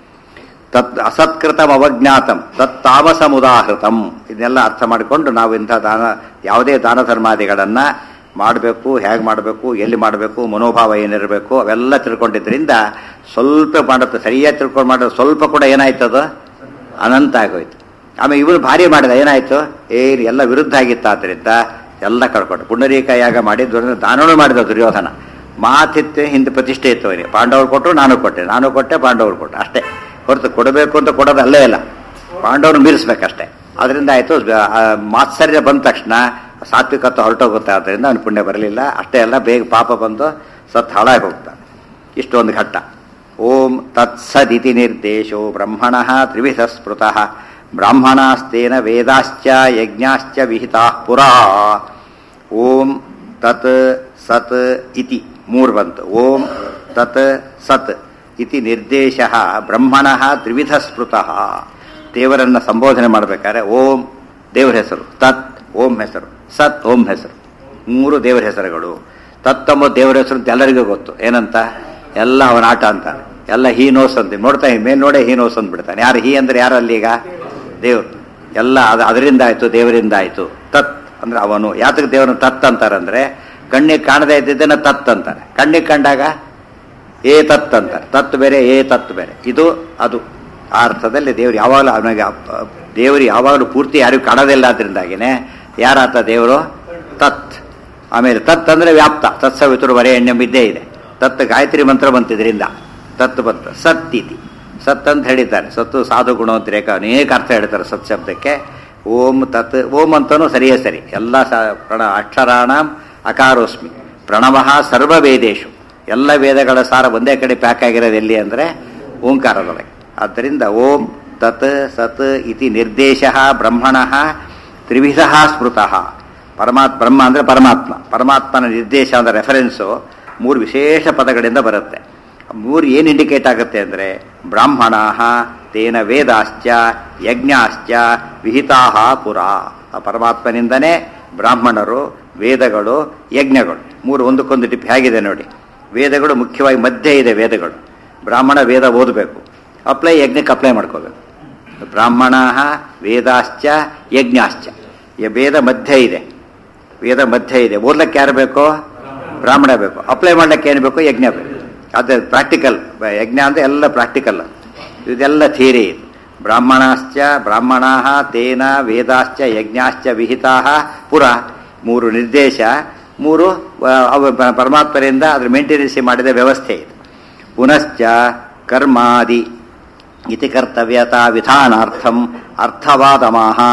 ತತ್ ಅಸತ್ಕೃತಂ ಅವಜ್ಞಾತಂ ತತ್ ತಾಮಸಂ ಉದಾಹೃತಂ ಇದನ್ನೆಲ್ಲ ಅರ್ಥ ಮಾಡಿಕೊಂಡು ನಾವು ಇಂಥ ದಾನ ಯಾವುದೇ ದಾನ ಧರ್ಮಾದಿಗಳನ್ನು ಮಾಡಬೇಕು ಹೇಗೆ ಮಾಡಬೇಕು ಎಲ್ಲಿ ಮಾಡಬೇಕು ಮನೋಭಾವ ಏನಿರಬೇಕು ಅವೆಲ್ಲ ತಿಳ್ಕೊಂಡಿದ್ರಿಂದ ಸ್ವಲ್ಪ ಮಾಡುತ್ತೆ ಸರಿಯಾಗಿ ತಿಳ್ಕೊಂಡು ಮಾಡೋದು ಸ್ವಲ್ಪ ಕೂಡ ಏನಾಯ್ತದು ಅನಂತ ಆಗೋಯ್ತು ಆಮೇಲೆ ಇವನು ಭಾರಿ ಮಾಡಿದ ಏನಾಯ್ತು ಏನು ಎಲ್ಲ ವಿರುದ್ಧ ಆಗಿತ್ತು ಆದ್ದರಿಂದ ಎಲ್ಲ ಕಳ್ಕೊಂಡು ಪುಂಡರೀಕ ಯಾಗ ಮಾಡಿದ್ದು ದಾನವೂ ಮಾಡಿದ ದುರ್ಯೋಧನ ಮಾತಿತ್ತು ಹಿಂದೆ ಪ್ರತಿಷ್ಠೆ ಇತ್ತು ಅವನಿಗೆ ಪಾಂಡವರು ಕೊಟ್ಟರು ನಾನು ಕೊಟ್ಟೆ ನಾನು ಕೊಟ್ಟೆ ಪಾಂಡವರು ಕೊಟ್ಟೆ ಅಷ್ಟೇ ಹೊರತು ಕೊಡಬೇಕು ಅಂತ ಕೊಡೋದು ಅಲ್ಲೇ ಇಲ್ಲ ಪಾಂಡವ್ರನ್ನ ಮೀರಿಸ್ಬೇಕಷ್ಟೇ ಅದರಿಂದ ಆಯಿತು ಮಾತ್ಸರ್ಯ ಬಂದ ತಕ್ಷಣ ಸಾತ್ವಿಕತ್ವ ಹೊರಟೋಗುತ್ತೆ ಆದ್ದರಿಂದ ಅವನು ಪುಣ್ಯ ಬರಲಿಲ್ಲ ಅಷ್ಟೇ ಅಲ್ಲ ಬೇಗ ಪಾಪ ಬಂದು ಸತ್ ಹಾಳಾಗಿ ಹೋಗ್ತಾನೆ ಇಷ್ಟೊಂದು ಘಟ್ಟ ಓಂ ತತ್ಸದಿತಿ ನಿರ್ದೇಶೋ ಬ್ರಹ್ಮಣ ತ್ರಿವಿಧ ಸ್ಮೃತಃ ಬ್ರಾಹ್ಮಣಾಸ್ತೇನ ವೇದಾಶ್ಚ ಯಜ್ಞಾಶ್ಚ ವಿಹಿತಾ ಪುರಾ ಓಂ ತತ್ ಸತ್ ಇತಿ ಮೂರು ಬಂತು ಓಂ ತತ್ ಸತ್ ಇತಿ ನಿರ್ದೇಶ ಬ್ರಹ್ಮಣ ತ್ರಿವಿಧ ಸ್ಮೃತಃ ದೇವರನ್ನ ಸಂಬೋಧನೆ ಮಾಡಬೇಕಾದ್ರೆ ಓಂ ದೇವರ ಹೆಸರು ತತ್ ಓಂ ಹೆಸರು ಸತ್ ಓಂ ಹೆಸರು ಮೂರು ದೇವರ ಹೆಸರುಗಳು ತತ್ ಎಂಬ ದೇವರ ಹೆಸರು ಅಂತ ಎಲ್ಲರಿಗೂ ಗೊತ್ತು ಏನಂತ ಎಲ್ಲ ಅವನ ಆಟ ಅಂತ ಎಲ್ಲ ಹೀ ನೋಸ್ ಅಂತ ನೋಡ್ತಾ ಮೇಲೆ ನೋಡೇ ಹೀ ನೋಸ್ ಅಂತ ಬಿಡ್ತಾನೆ ಯಾರು ಹೀ ಅಂದ್ರೆ ಯಾರು ಅಲ್ಲಿ ಈಗ ದೇವ್ರು ಎಲ್ಲ ಅದು ಅದರಿಂದ ಆಯ್ತು ದೇವರಿಂದ ಆಯ್ತು ತತ್ ಅಂದ್ರೆ ಅವನು ಯಾತಕ್ಕೆ ದೇವರನ್ನು ತತ್ ಅಂತಾರಂದ್ರೆ ಕಣ್ಣಿಗೆ ಕಾಣದೇ ಇದ್ದಿದ್ದನ್ನ ತತ್ ಅಂತಾರೆ ಕಣ್ಣಿಗೆ ಕಂಡಾಗ ಏ ತತ್ ಅಂತಾರೆ ತತ್ ಬೇರೆ ಏ ತತ್ ಬೇರೆ ಇದು ಅದು ಆ ಅರ್ಥದಲ್ಲಿ ದೇವ್ರು ಯಾವಾಗಲೂ ಅವನಿಗೆ ಅಪ್- ದೇವರು ಯಾವಾಗಲೂ ಪೂರ್ತಿ ಯಾರಿಗೂ ಕಾಣೋದಿಲ್ಲ ಅದರಿಂದಾಗಿನೇ ಯಾರಾತ ದೇವರು ತತ್ ಆಮೇಲೆ ತತ್ ಅಂದ್ರೆ ವ್ಯಾಪ್ತ ತತ್ಸವಿತರು ಬರೇ ಎಣ್ಣೆಂಬಿದ್ದೇ ಇದೆ ತತ್ ಗಾಯತ್ರಿ ಮಂತ್ರ ಬಂತಿದ್ರಿಂದ ತತ್ ಬಂತು ಸತ್ ಇತಿ ಸತ್ ಅಂತ ಹೇಳಿದ್ದಾರೆ ಸತ್ತು ಸಾಧು ಗುಣವಂತರೇಕ ಅನೇಕ ಅರ್ಥ ಹೇಳ್ತಾರೆ ಸತ್ ಶಬ್ದಕ್ಕೆ ಓಂ ತತ್ ಓಂ ಅಂತನೂ ಸರಿಯೇ ಸರಿ ಎಲ್ಲ ಸ ಪ್ರಣ ಅಕ್ಷರಾಣಂ ಅಕಾರೋಸ್ಮಿ ಪ್ರಣವ ಸರ್ವ ವೇದೇಶು ಎಲ್ಲ ವೇದಗಳ ಸಾರ ಒಂದೇ ಕಡೆ ಪ್ಯಾಕ್ ಆಗಿರೋದು ಎಲ್ಲಿ ಅಂದರೆ ಓಂಕಾರದೊಳಗೆ ಆದ್ದರಿಂದ ಓಂ ತತ್ ಸತ್ ಇತಿ ನಿರ್ದೇಶ ಬ್ರಹ್ಮಣ ತ್ರಿವಿಧ ಸ್ಮೃತಃ ಪರಮಾತ್ಮ ಬ್ರಹ್ಮ ಅಂದರೆ ಪರಮಾತ್ಮ ಪರಮಾತ್ಮನ ನಿರ್ದೇಶ ಅಂದರೆ ರೆಫರೆನ್ಸು ಮೂರು ವಿಶೇಷ ಪದಗಳಿಂದ ಬರುತ್ತೆ ಮೂರು ಏನು ಇಂಡಿಕೇಟ್ ಆಗುತ್ತೆ ಅಂದರೆ ಬ್ರಾಹ್ಮಣ ತೇನ ವೇದಾಶ್ಚ ಯಜ್ಞಾಶ್ಚ ವಿಹಿತಾ ಪುರ ಆ ಪರಮಾತ್ಮನಿಂದನೇ ಬ್ರಾಹ್ಮಣರು ವೇದಗಳು ಯಜ್ಞಗಳು ಮೂರು ಒಂದಕ್ಕೊಂದು ಟಿಪ್ ಹೇಗಿದೆ ನೋಡಿ ವೇದಗಳು ಮುಖ್ಯವಾಗಿ ಮಧ್ಯೆ ಇದೆ ವೇದಗಳು ಬ್ರಾಹ್ಮಣ ವೇದ ಓದಬೇಕು ಅಪ್ಲೈ ಯಜ್ಞಕ್ಕೆ ಅಪ್ಲೈ ಮಾಡ್ಕೋಬೇಕು ಬ್ರಾಹ್ಮಣ ವೇದಾಶ್ಚ ಯಜ್ಞಾಶ್ಚ ಈ ವೇದ ಮಧ್ಯೆ ಇದೆ ವೇದ ಮಧ್ಯೆ ಇದೆ ಓದ್ಲಿಕ್ಕೆ ಯಾರು ಬೇಕು ಬ್ರಾಹ್ಮಣ ಬೇಕು ಅಪ್ಲೈ ಮಾಡ್ಲಿಕ್ಕೆ ಏನು ಬೇಕು ಯಜ್ಞ ಬೇಕು ಅದು ಪ್ರಾಕ್ಟಿಕಲ್ ಯಜ್ಞ ಅಂದರೆ ಎಲ್ಲ ಪ್ರಾಕ್ಟಿಕಲ್ ಇದೆಲ್ಲ ಥಿಯರಿ ಇದು ಬ್ರಾಹ್ಮಣಾಶ್ಚ ಬ್ರಾಹ್ಮಣ ತೇನ ವೇದಾಶ್ಚ ಯಜ್ಞಾಶ್ಚ ವಿಹಿತಾ ಪುರ ಮೂರು ನಿರ್ದೇಶ ಮೂರು ಆ, ಅವ ಪ- ಪರಮಾತ್ಮರಿಂದ ಅದ್ರ ಮೇಂಟೆನೆನ್ಸ್ ಮಾಡಿದ ವ್ಯವಸ್ಥೆ ಇದು ಪುನಶ್ಚ ಕರ್ಮಾದಿ ಇತಿ ಕರ್ತವ್ಯತಾ ವಿಧಾನಾರ್ಥಂ ಅರ್ಥವಾದಮಾಹ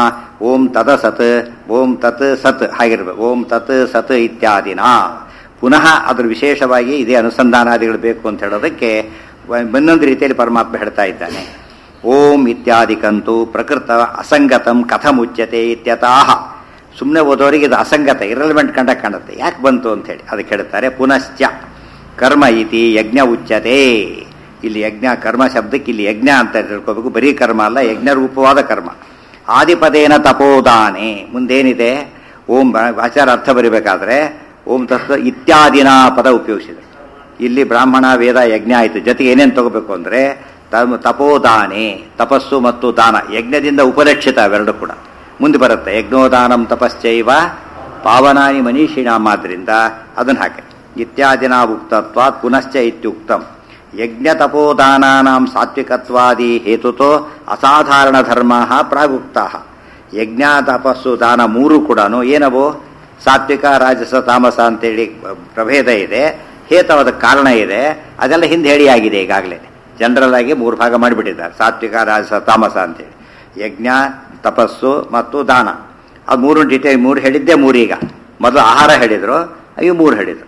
ಓಂ ತದ ಸತ್ ಓಂ ತತ್ ಸತ್ ಹಾಗಿರ್ಬೇಕು ಓಂ ತತ್ ಸತ್ ಇತ್ಯಾದಿನ ಪುನಃ ಅದ್ರ ವಿಶೇಷವಾಗಿ ಇದೇ ಅನುಸಂಧಾನಾದಿಗಳು ಬೇಕು ಅಂತ ಹೇಳೋದಕ್ಕೆ ವ- ಇನ್ನೊಂದು ರೀತಿಯಲ್ಲಿ ಪರಮಾತ್ಮ ಹೇಳ್ತಾ ಇದ್ದಾನೆ ಓಂ ಇತ್ಯಾದಿಕಂತೂ ಪ್ರಕೃತ ಅಸಂಗತಂ ಕಥಮುಚ್ಯತೆ ಇತ್ಯತಾಹ ಸುಮ್ಮನೆ ಓದೋರಿಗೆ ಇದು ಅಸಂಗತ ಇರಲಿವೆಂಟ್ ಕಂಡ ಕಾಣುತ್ತೆ ಯಾಕೆ ಬಂತು ಅಂತ ಹೇಳಿ ಅದಕ್ಕೆ ಹೇಳ್ತಾರೆ ಪುನಶ್ಚ ಕರ್ಮ ಇತಿ ಯಜ್ಞ ಉಚ್ಯತೆ ಇಲ್ಲಿ ಯಜ್ಞ ಕರ್ಮ ಶಬ್ದಕ್ಕೆ ಇಲ್ಲಿ ಯಜ್ಞ ಅಂತ ತಿಳ್ಕೋಬೇಕು ಬರೀ ಕರ್ಮ ಅಲ್ಲ ಯಜ್ಞ ರೂಪವಾದ ಕರ್ಮ ಆದಿಪದೇನ ತಪೋದಾನೆ ಮುಂದೇನಿದೆ ಓಂ ಬ- ಆಚಾರ ಅರ್ಥ ಬರಿಬೇಕಾದ್ರೆ ಓಂ ತತ್ವ ಇತ್ಯಾದಿನ ಪದ ಉಪಯೋಗಿಸಿದೆ ಇಲ್ಲಿ ಬ್ರಾಹ್ಮಣ ವೇದ ಯಜ್ಞ ಆಯಿತು ಜೊತೆಗೆ ಏನೇನು ತಗೋಬೇಕು ಅಂದ್ರೆ ತಮ್- ತಪೋದಾನೆ ತಪಸ್ಸು ಮತ್ತು ದಾನ ಯಜ್ಞದಿಂದ ಉಪರಕ್ಷಿತ ಅವೆರಡು ಕೂಡ ಮುಂದೆ ಬರುತ್ತೆ ಯಜ್ಞೋದಾನಂ ತಪಶ್ಚೈವ ಪಾವನಾನಿ ಮನೀಷಿಣಾಂ ಆದ್ರಿಂದ ಅದನ್ನ ಹಾಕಿ ಇತ್ಯಾದಿನ ಉಕ್ತತ್ವಾತ್ ಪುನಶ್ಚ ಇತ್ಯುಕ್ತಂ ಯಜ್ಞ ತಪೋದಾನಾನಾಂ ಸಾತ್ವಿಕತ್ವಾದಿ ಹೇತುತೋ ಅಸಾಧಾರಣ ಧರ್ಮ ಪ್ರಾಗುಕ್ತ ಯಜ್ಞ ತಪಸ್ಸು ದಾನ ಮೂರು ಕೂಡ ಏನವು ಸಾತ್ವಿಕ ರಾಜಸ ತಾಮಸ ಅಂತೇಳಿ ಪ್ರಭೇದ ಇದೆ ಹೇತವಾದ ಕಾರಣ ಇದೆ ಅದೆಲ್ಲ ಹಿಂದೆ ಹೇಳಿ ಆಗಿದೆ ಈಗಾಗಲೇ ಜನರಲ್ ಆಗಿ ಮೂರು ಭಾಗ ಮಾಡಿಬಿಟ್ಟಿದ್ದಾರೆ ಸಾತ್ವಿಕ ರಾಜಸ ತಾಮಸ ಅಂತೇಳಿ ಯಜ್ಞ ತಪಸ್ಸು ಮತ್ತು ದಾನ ಅದು ಮೂರು ಡಿಟೇಲ್ ಮೂರು ಹೇಳಿದ್ದೆ ಮೂರೀಗ ಮೊದಲು ಆಹಾರ ಹೇಳಿದ್ರು ಇವು ಮೂರು ಹೇಳಿದ್ರು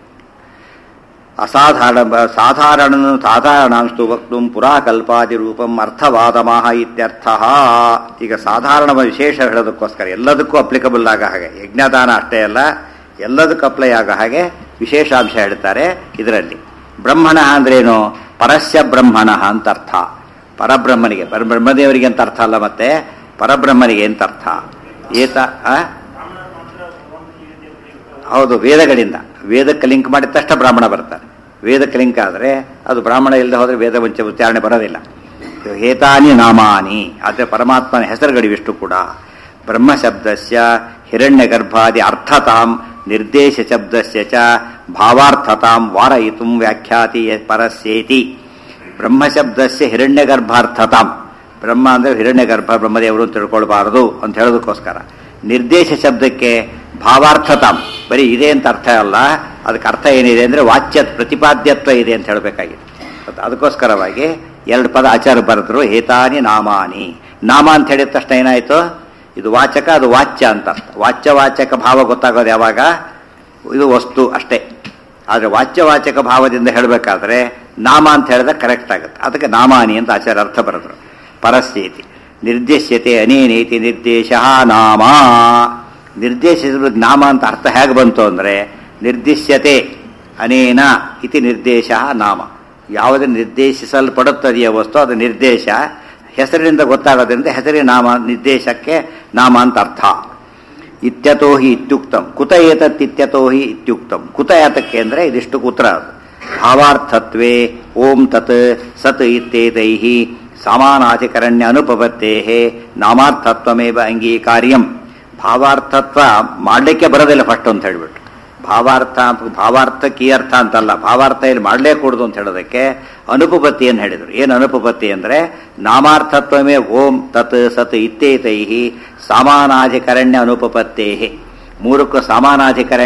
ಅಸಾಧಾರಣ ಸಾಧಾರಣ ಸಾಧಾರಣಾಂಸ್ತು ವಕ್ತು ಪುರಾಕಲ್ಪಾದಿ ರೂಪಂ ಅರ್ಥವಾದಮಾಹ ಇತ್ಯರ್ಥ ಈಗ ಸಾಧಾರಣ ವಿಶೇಷ ಹೇಳೋದಕ್ಕೋಸ್ಕರ ಎಲ್ಲದಕ್ಕೂ ಅಪ್ಲಿಕಬಲ್ ಆಗ ಹಾಗೆ ಯಜ್ಞದಾನ ಅಷ್ಟೇ ಅಲ್ಲ ಎಲ್ಲದಕ್ಕೂ ಅಪ್ಲೈ ಆಗೋ ಹಾಗೆ ವಿಶೇಷಾಂಶ ಹೇಳ್ತಾರೆ ಇದರಲ್ಲಿ ಬ್ರಹ್ಮಣ ಅಂದ್ರೇನು ಪರಸ್ಯ ಬ್ರಹ್ಮಣ ಅಂತ ಅರ್ಥ ಪರಬ್ರಹ್ಮನಿಗೆ ಪರ- ಬ್ರಹ್ಮದೇವರಿಗೆ ಅಂತ ಅರ್ಥ ಅಲ್ಲ ಮತ್ತೆ ಪರಬ್ರಹ್ಮನಿಗೆ ಅಂತ ಅರ್ಥ ಏತ ಆ? ಹೌದು ವೇದಗಳಿಂದ ವೇದಕ್ಕೆ ಲಿಂಕ್ ಮಾಡಿದ ತಕ್ಷಣ ಬ್ರಾಹ್ಮಣ ಬರ್ತಾರೆ ವೇದಕ್ಕೆ ಲಿಂಕ್ ಆದರೆ ಅದು ಬ್ರಾಹ್ಮಣ ಇಲ್ಲದೆ ಹೋದರೆ ವೇದ ವಂಚ ಉಚ್ಚಾರಣೆ ಬರೋದಿಲ್ಲ ಹೇತಾನಿ ನಾಮಾನಿ ಆದರೆ ಪರಮಾತ್ಮನ ಹೆಸರುಗಳಿವಿಷ್ಟು ಕೂಡ ಬ್ರಹ್ಮ ಶಬ್ದಸ್ಯ ಹಿರಣ್ಯ ಗರ್ಭಾದಿ ಅರ್ಥತಾಂ ನಿರ್ದೇಶ ಶಬ್ದಸ್ಯ ಚ ಭಾವಾರ್ಥತಾಂ ವಾರಯಿತು ವ್ಯಾಖ್ಯಾತಿ ಪರಸ್ಯೇತಿ ಬ್ರಹ್ಮ ಶಬ್ದಸ್ಯ ಹಿರಣ್ಯ ಗರ್ಭಾರ್ಥತಾಂ ಬ್ರಹ್ಮ ಅಂದ್ರೆ ಹಿರಣ್ಯ ಗರ್ಭ ಬ್ರಹ್ಮದೇವರು ಅಂತ ತಿಳ್ಕೊಳ್ಬಾರದು ಅಂತ ಹೇಳೋದಕ್ಕೋಸ್ಕರ ನಿರ್ದೇಶ ಶಬ್ದಕ್ಕೆ ಭಾವಾರ್ಥತಾಂ ಬರೀ ಇದೆ ಅಂತ ಅರ್ಥ ಅಲ್ಲ ಅದಕ್ಕೆ ಅರ್ಥ ಏನಿದೆ ಅಂದ್ರೆ ವಾಚ್ಯ ಪ್ರತಿಪಾದ್ಯತ್ವ ಇದೆ ಅಂತ ಹೇಳಬೇಕಾಗಿದೆ ಅದು- ಅದಕ್ಕೋಸ್ಕರವಾಗಿ ಎರಡು ಪದ ಆಚಾರ ಬರೆದ್ರು ಹೇತಾನಿ ನಾಮಾನಿ ನಾಮ ಅಂತ ಹೇಳಿದ ತಕ್ಷಣ ಏನಾಯ್ತು ಇದು ವಾಚಕ ಅದು ವಾಚ್ಯ ಅಂತ ಅರ್ಥ ವಾಚ್ಯ ವಾಚಕ ಭಾವ ಗೊತ್ತಾಗೋದು ಯಾವಾಗ ಇದು ವಸ್ತು ಅಷ್ಟೇ ಆದರೆ ವಾಚ್ಯವಾಚಕ ಭಾವದಿಂದ ಹೇಳಬೇಕಾದ್ರೆ ನಾಮ ಅಂತ ಹೇಳಿದ್ರೆ ಕರೆಕ್ಟ್ ಆಗುತ್ತೆ ಅದಕ್ಕೆ ನಾಮಾನಿ ಅಂತ ಆಚಾರ್ಯ ಅರ್ಥ ಬರೆದ್ರು ಪರಸ್ಥಿತಿ ನಿರ್ದೇಶ್ಯತೆ ಅನೇನೇತಿ ನಿರ್ದೇಶ ನಾಮ ನಿರ್ದೇಶಿಸಿದ ನಾಮ ಅಂತ ಅರ್ಥ ಹೇಗೆ ಬಂತು ಅಂದರೆ ನಿರ್ದಿಶ್ಯತೆ ಅನೇನ ಇತಿ ನಿರ್ದೇಶ ನಾಮ ಯಾವುದೇ ನಿರ್ದೇಶಿಸಲ್ಪಡುತ್ತದೆಯೋ ವಸ್ತು ಅದು ನಿರ್ದೇಶ ಹೆಸರಿನಿಂದ ಗೊತ್ತಾಗೋದ್ರಿಂದ ಹೆಸರಿನ ನಾಮ ನಿರ್ದೇಶಕ್ಕೆ ನಾಮ ಅಂತ ಅರ್ಥ ಇತ್ಯತೋ ಹಿ ಇತ್ಯುಕ್ತಂ ಕುತ ಏತತ್ ಇತ್ಯತೋ ಹಿ ಇತ್ಯುಕ್ತಂ ಕುತ ಯಾತಕ್ಕೆ ಅಂದರೆ ಇದಿಷ್ಟು ಕುತ್ರ ಅದು ಭಾವಾರ್ಥತ್ವೇ ಓಂ ತತ್ ಸತ್ ಇತ್ಯೇತೈ ಸಮಾನಾಧಿಕರಣ್ಯ ಅನುಪಪತ್ತೇ ನಾಮಾರ್ಥತ್ವಮೇವ ಅಂಗೀಕಾರ್ಯಂ ಭಾವಾರ್ಥತ್ವ ಮಾಡಲಿಕ್ಕೆ ಬರೋದಿಲ್ಲ ಫಸ್ಟ್ ಅಂತ ಹೇಳ್ಬಿಟ್ಟು ಭಾವಾರ್ಥ ಭಾವಾರ್ಥ ಕೀ ಅರ್ಥ ಅಂತಲ್ಲ ಭಾವಾರ್ಥ ಇಲ್ಲಿ ಮಾಡಲೇ ಕೂಡುದು ಅಂತ ಹೇಳೋದಕ್ಕೆ ಅನುಪಪತ್ತಿಯನ್ನು ಹೇಳಿದರು ಏನು ಅನುಪಪತ್ತಿ ಅಂದರೆ ನಾಮಾರ್ಥತ್ವಮೇ ಓಂ ತತ್ ಸತ್ ಇತ್ತೇತೈ ಸಮಾನಾಧಿಕರಣ್ಯ ಅನುಪಪತ್ತೇ ಮೂರಕ್ಕೂ ಸಮಾನಾಧಿಕರಣ್ಯ